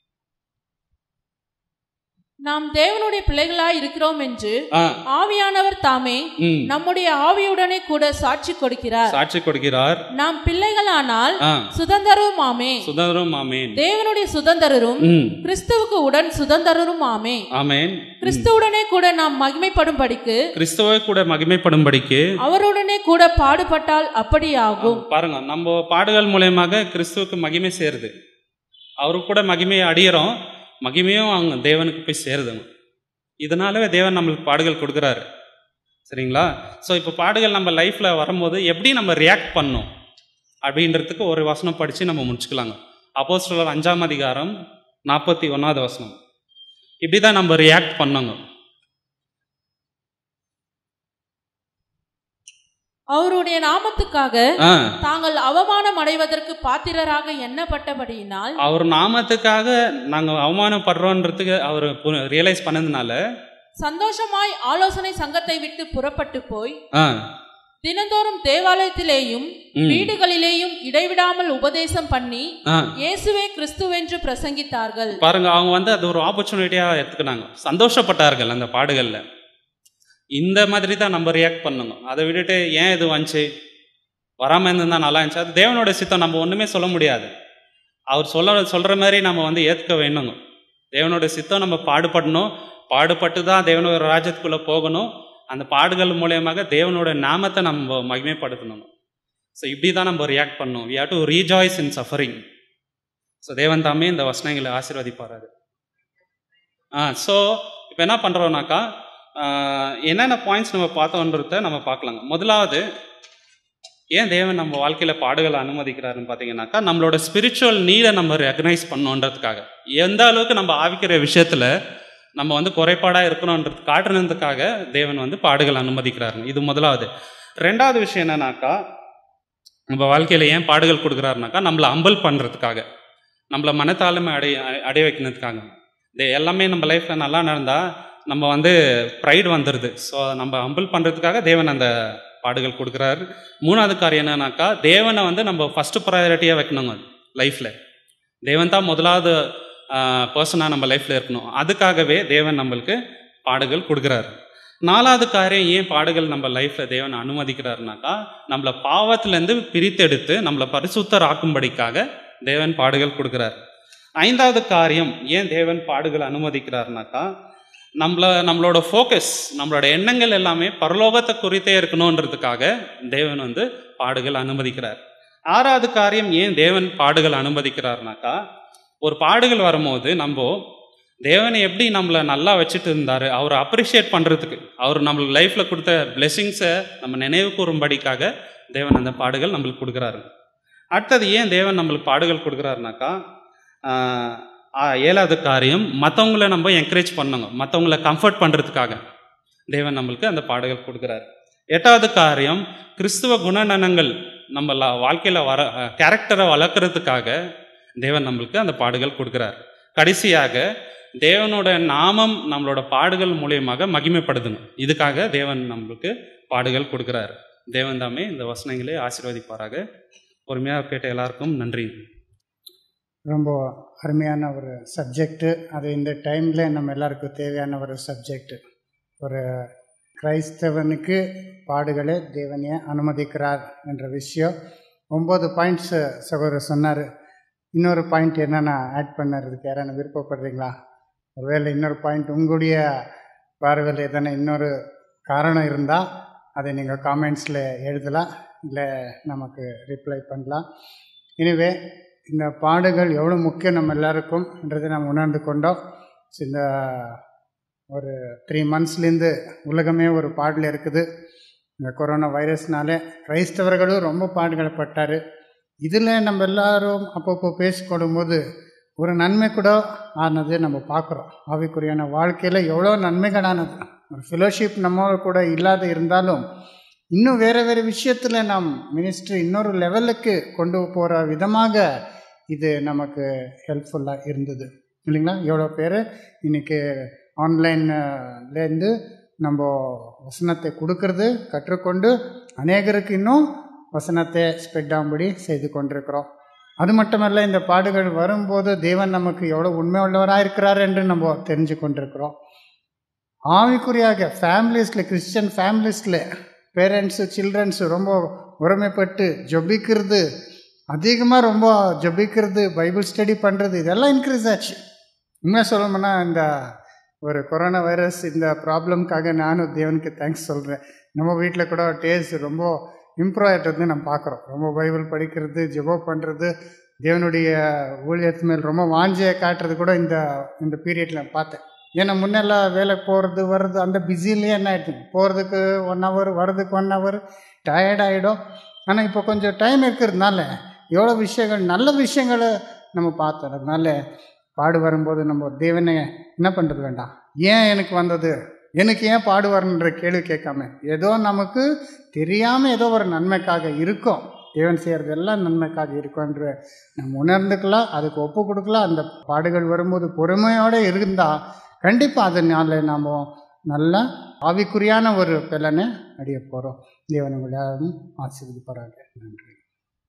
நாம் தேவனுடைய பிள்ளைகளாய் இருக்கிறோம் என்று ஆ ஆவியானவர் தாமே ம் நம்முடைய ஆவியுடனே கூட சாட்சி கொடுக்கிறார் சாட்சி கொடுக்கிறார் நாம் பிள்ளைகளானால் ஆ சுதந்திரரும் ஆமே சுதந்திரம் ஆமேன் தேவனுடைய சுதந்திரரும் ம் கிறிஸ்துவுக்கு உடன் சுதந்திரரும் ஆமே ஆமேன் கிறிஸ்துவுடனே கூட நாம் மகிமைப்படும்படிக்கு கிறிஸ்துவை கூட மகிமைப்படும்படிக்கு அவருடனே கூட பாடுபட்டால் அப்படியாகும் பாருங்க நம்ம பாடுகள் மூலியமாக கிறிஸ்துவுக்கு மகிமை சேருது அவருக்கு கூட மகிமையை அடையிறோம் மகிமையும் அவங்க தேவனுக்கு போய் சேருதுங்க இதனாலவே தேவன் நம்மளுக்கு பாடுகள் கொடுக்குறாரு சரிங்களா ஸோ இப்போ பாடுகள் நம்ம லைஃப்பில் வரும்போது எப்படி நம்ம ரியாக்ட் பண்ணோம் அப்படின்றதுக்கு ஒரு வசனம் படித்து நம்ம முடிச்சுக்கலாங்க அப்போஸ்தலர் அஞ்சாம் அதிகாரம் நாற்பத்தி ஒன்றாவது வசனம் இப்படி தான் நம்ம ரியாக்ட் பண்ணோங்க அவருடைய நாமத்துக்காக ஆ தாங்கள் அவமானம் அடைவதற்கு பாத்திரராக எண்ணப்பட்டபடியினால் அவர் நாமத்துக்காக நாங்கள் அவமானப்படுறோன்றதுக்கு அவர் ரியலைஸ் பண்ணதுனால சந்தோஷமாய் ஆலோசனை சங்கத்தை விட்டு புறப்பட்டு போய் ஆ தினந்தோறும் தேவாலயத்திலேயும் ம். வீடுகளிலேயும் இடைவிடாமல் உபதேசம் பண்ணி ஆ இயேசுவே கிறிஸ்துவென்று பிரசங்கித்தார்கள் பாருங்க அவங்க வந்து அது ஒரு ஆப்பர்ச்சுனிட்டியாக எடுத்துக்கினாங்க சந்தோஷப்பட்டார்கள் அந்த பாடுகளில் இந்த மாதிரி தான் நம்ம ரியாக்ட் பண்ணுங்க அதை விட்டுட்டு ஏன் இது வந்துச்சு வராமல் இருந்திருந்தா நல்லா இருந்துச்சு அது தேவனோட சித்தம் நம்ம ஒன்றுமே சொல்ல முடியாது அவர் சொல்ல சொல்கிற மாதிரி நம்ம வந்து ஏற்றுக்க வேணுங்க தேவனோட சித்தம் நம்ம பாடுபடணும் பாடுபட்டு தான் தேவனோட ராஜ்யத்துக்குள்ளே போகணும் அந்த பாடுகள் மூலியமாக தேவனோட நாமத்தை நம்ம மகிமைப்படுத்தணும் ஸோ இப்படி தான் நம்ம ரியாக்ட் பண்ணணும் we have to rejoice in suffering so தேவன் தாமே இந்த வசனங்களை ஆசீர்வதிப்பார் ஆ ஸோ இப்போ என்ன பண்ணுறோம்னாக்கா என்னென்ன பாயிண்ட்ஸ் நம்ம பார்த்தோன்றத நம்ம பார்க்கலாங்க முதலாவது ஏன் தேவன் நம்ம வாழ்க்கையில் பாடுகளை அனுமதிக்கிறாருன்னு பார்த்தீங்கன்னாக்கா நம்மளோட ஸ்பிரிச்சுவல் நீடை நம்ம ரெகனைஸ் பண்ணோன்றதுக்காக எந்த அளவுக்கு நம்ம ஆவிக்கிற விஷயத்தில் நம்ம வந்து குறைபாடாக இருக்கணுன்றது காட்டுறதுக்காக தேவன் வந்து பாடுகள் அனுமதிக்கிறாருங்க இது முதலாவது ரெண்டாவது விஷயம் என்னன்னாக்கா நம்ம வாழ்க்கையில் ஏன் பாடுகள் கொடுக்குறாருனாக்கா நம்மளை அம்பல் பண்ணுறதுக்காக நம்மளை மனத்தாளுமை அடைய அடைய வைக்கிறதுக்காக இது எல்லாமே நம்ம லைஃப்பில் நல்லா நடந்தால் நம்ம வந்து ப்ரைடு வந்துடுது ஸோ நம்ம அம்பல் பண்ணுறதுக்காக தேவன் அந்த பாடுகள் கொடுக்குறாரு மூணாவது காரியம் என்னன்னாக்கா தேவனை வந்து நம்ம ஃபஸ்ட்டு ப்ரையாரிட்டியாக வைக்கணுங்க லைஃப்பில் தேவன் தான் முதலாவது பர்சனாக நம்ம லைஃப்பில் இருக்கணும் அதுக்காகவே தேவன் நம்மளுக்கு பாடுகள் கொடுக்குறாரு நாலாவது காரியம் ஏன் பாடுகள் நம்ம லைஃப்பில் தேவன் அனுமதிக்கிறாருனாக்கா நம்மளை பாவத்திலேருந்து பிரித்தெடுத்து நம்மளை பரிசுத்தர் ஆக்கும்படிக்காக தேவன் பாடுகள் கொடுக்குறார் ஐந்தாவது காரியம் ஏன் தேவன் பாடுகள் அனுமதிக்கிறாருனாக்கா நம்மள நம்மளோட ஃபோக்கஸ் நம்மளோட எண்ணங்கள் எல்லாமே பரலோகத்தை குறித்தே இருக்கணுன்றதுக்காக தேவன் வந்து பாடுகள் அனுமதிக்கிறார் ஆறாவது காரியம் ஏன் தேவன் பாடுகள் அனுமதிக்கிறாருனாக்கா ஒரு பாடுகள் வரும்போது நம்ம தேவனை எப்படி நம்மளை நல்லா வச்சுட்டு இருந்தார் அவரை அப்ரிஷியேட் பண்ணுறதுக்கு அவர் நம்மளுக்கு லைஃப்பில் கொடுத்த பிளெஸ்ஸிங்ஸை நம்ம நினைவு கூறும்படிக்காக தேவன் அந்த பாடுகள் நம்மளுக்கு கொடுக்குறாரு அடுத்தது ஏன் தேவன் நம்மளுக்கு பாடுகள் கொடுக்குறாருனாக்கா ஆஹ், ஆஹ், ஏழாவது காரியம் மற்றவங்கள நம்ம என்கரேஜ் பண்ணுங்க மற்றவங்கள கம்ஃபர்ட் பண்ணுறதுக்காக தேவன் நம்மளுக்கு அந்த பாடுகள் கொடுக்குறாரு எட்டாவது காரியம் கிறிஸ்துவ குணநலங்கள் நம்ம ல- வாழ்க்கையில வர கேரக்டரை வளர்க்குறதுக்காக தேவன் நம்மளுக்கு அந்த பாடுகள் கொடுக்குறார் கடைசியாக தேவனோட நாமம் நம்மளோட பாடுகள் மூலியமாக மகிமைப்படுதுங்க இதுக்காக தேவன் நம்மளுக்கு பாடுகள் கொடுக்குறாரு தேவன் தாமே இந்த வசனங்களை ஆசீர்வதிப்பாராக பொறுமையாக கேட்ட எல்லாருக்கும் நன்றி ரொம்ப அருமையான ஒரு சப்ஜெக்டு அது இந்த டைமில் நம்ம எல்லாருக்கும் தேவையான ஒரு சப்ஜெக்ட் ஒரு கிரைஸ்தவனுக்கு பாடுகளை தேவனையே அனுமதிக்கிறார் என்ற விஷயம் ஒம்பது பாயிண்ட்ஸ் சகோதரர் சொன்னார் இன்னொரு பாயிண்ட் என்னென்ன ஆட் பண்ணுறதுக்கு யாரான விருப்பப்படுறீங்களா ஒருவேளை இன்னொரு பாயிண்ட் உங்களுடைய பார்வையில் எதனா இன்னொரு காரணம் இருந்தால் அதை நீங்கள் காமெண்ட்ஸில் எழுதலாம் இல்லை நமக்கு ரிப்ளை பண்ணலாம் எனவே இந்த பாடுகள் எவ்வளோ முக்கியம் நம்ம எல்லாருக்கும்ன்றதை நம்ம உணர்ந்து கொண்டோம் So, இந்த ஒரு த்ரீ மந்த்ஸ்லேருந்து உலகமே ஒரு பாடில் இருக்குது இந்த கொரோனா வைரஸ்னால கிரைஸ்தவர்களும் ரொம்ப பாடுகளை பட்டார் இதில் நம்ம எல்லாரும் அப்பப்போ பேசிக்கொள்ளும் போது ஒரு நன்மை கூட ஆனது நம்ம பார்க்குறோம் ஆவிக்குரியான வாழ்க்கையில் எவ்வளோ நன்மைகளானது ஒரு ஃபெலோஷிப் நம்ம கூட இல்லாத இருந்தாலும் இன்னும் வேறு வேறு விஷயத்தில் நாம் மினிஸ்ட்ரி இன்னொரு லெவலுக்கு கொண்டு போகிற விதமாக இது நமக்கு ஹெல்ப்ஃபுல்லாக இருந்தது இல்லைங்களா எவ்வளோ பேர் இன்றைக்கி ஆன்லைன்லேருந்து நம்ம வசனத்தை கொடுக்கறது கற்றுக்கொண்டு அநேகருக்கு இன்னும் வசனத்தை ஸ்ப்ரெட் ஆகும்படி செய்து கொண்டிருக்கிறோம் அது மட்டுமல்ல இந்த பாடுகள் வரும்போது தேவன் நமக்கு எவ்வளோ உண்மை உள்ளவராக இருக்கிறார் என்று நம்ம தெரிஞ்சு கொண்டிருக்கிறோம் ஆவிக்குறியாக ஃபேமிலிஸில் கிறிஸ்டியன் ஃபேமிலிஸில் பேரண்ட்ஸு சில்ட்ரன்ஸு ரொம்ப உரிமைப்பட்டு ஜொபிக்கிறது அதிகமாக ரொம்ப ஜொபிக்கிறது பைபிள் ஸ்டடி பண்ணுறது இதெல்லாம் இன்க்ரீஸ் ஆச்சு உண்மையாக சொல்லணும்னா இந்த ஒரு கொரோனா வைரஸ் இந்த ப்ராப்ளம்காக நானும் தேவனுக்கு தேங்க்ஸ் சொல்கிறேன் நம்ம வீட்டில் கூட டேஸ்ட் ரொம்ப இம்ப்ரூவ் ஆகிட்டது நம்ம பார்க்குறோம் ரொம்ப பைபிள் படிக்கிறது ஜெபம் பண்ணுறது தேவனுடைய ஊழியத்து மேல் ரொம்ப வாஞ்சியை காட்டுறது கூட இந்த இந்த பீரியடில் பார்த்தேன் ஏன்னா முன்னெல்லாம் வேலைக்கு போகிறது வர்றது அந்த பிஸிலேயே என்ன ஆகிடுச்சு போகிறதுக்கு ஒன் ஹவர் வர்றதுக்கு ஒன் ஹவர் டயர்ட் ஆகிடும் ஆனால் இப்போ கொஞ்சம் டைம் இருக்கிறதுனால எவ்வளோ விஷயங்கள் நல்ல விஷயங்களை நம்ம பார்த்தோம் அதனால பாடு வரும்போது நம்ம தேவனை என்ன பண்ணுறது வேண்டாம் ஏன் எனக்கு வந்தது எனக்கு ஏன் பாடு வரணுன்ற கேள்வி கேட்காம ஏதோ நமக்கு தெரியாமல் ஏதோ ஒரு நன்மைக்காக இருக்கும் தேவன் செய்கிறது எல்லாம் நன்மைக்காக இருக்கும்ன்ற நம்ம உணர்ந்துக்கலாம் அதுக்கு ஒப்பு கொடுக்கலாம் அந்த பாடுகள் வரும்போது பொறுமையோடு இருந்தால் கண்டிப்பாக அதனால நாம் நல்ல ஆவிக்குரியான ஒரு பலனை அடைய போகிறோம் தேவன் உங்களை யாரும் ஆசீர்வதிப்பாராங்க நன்றி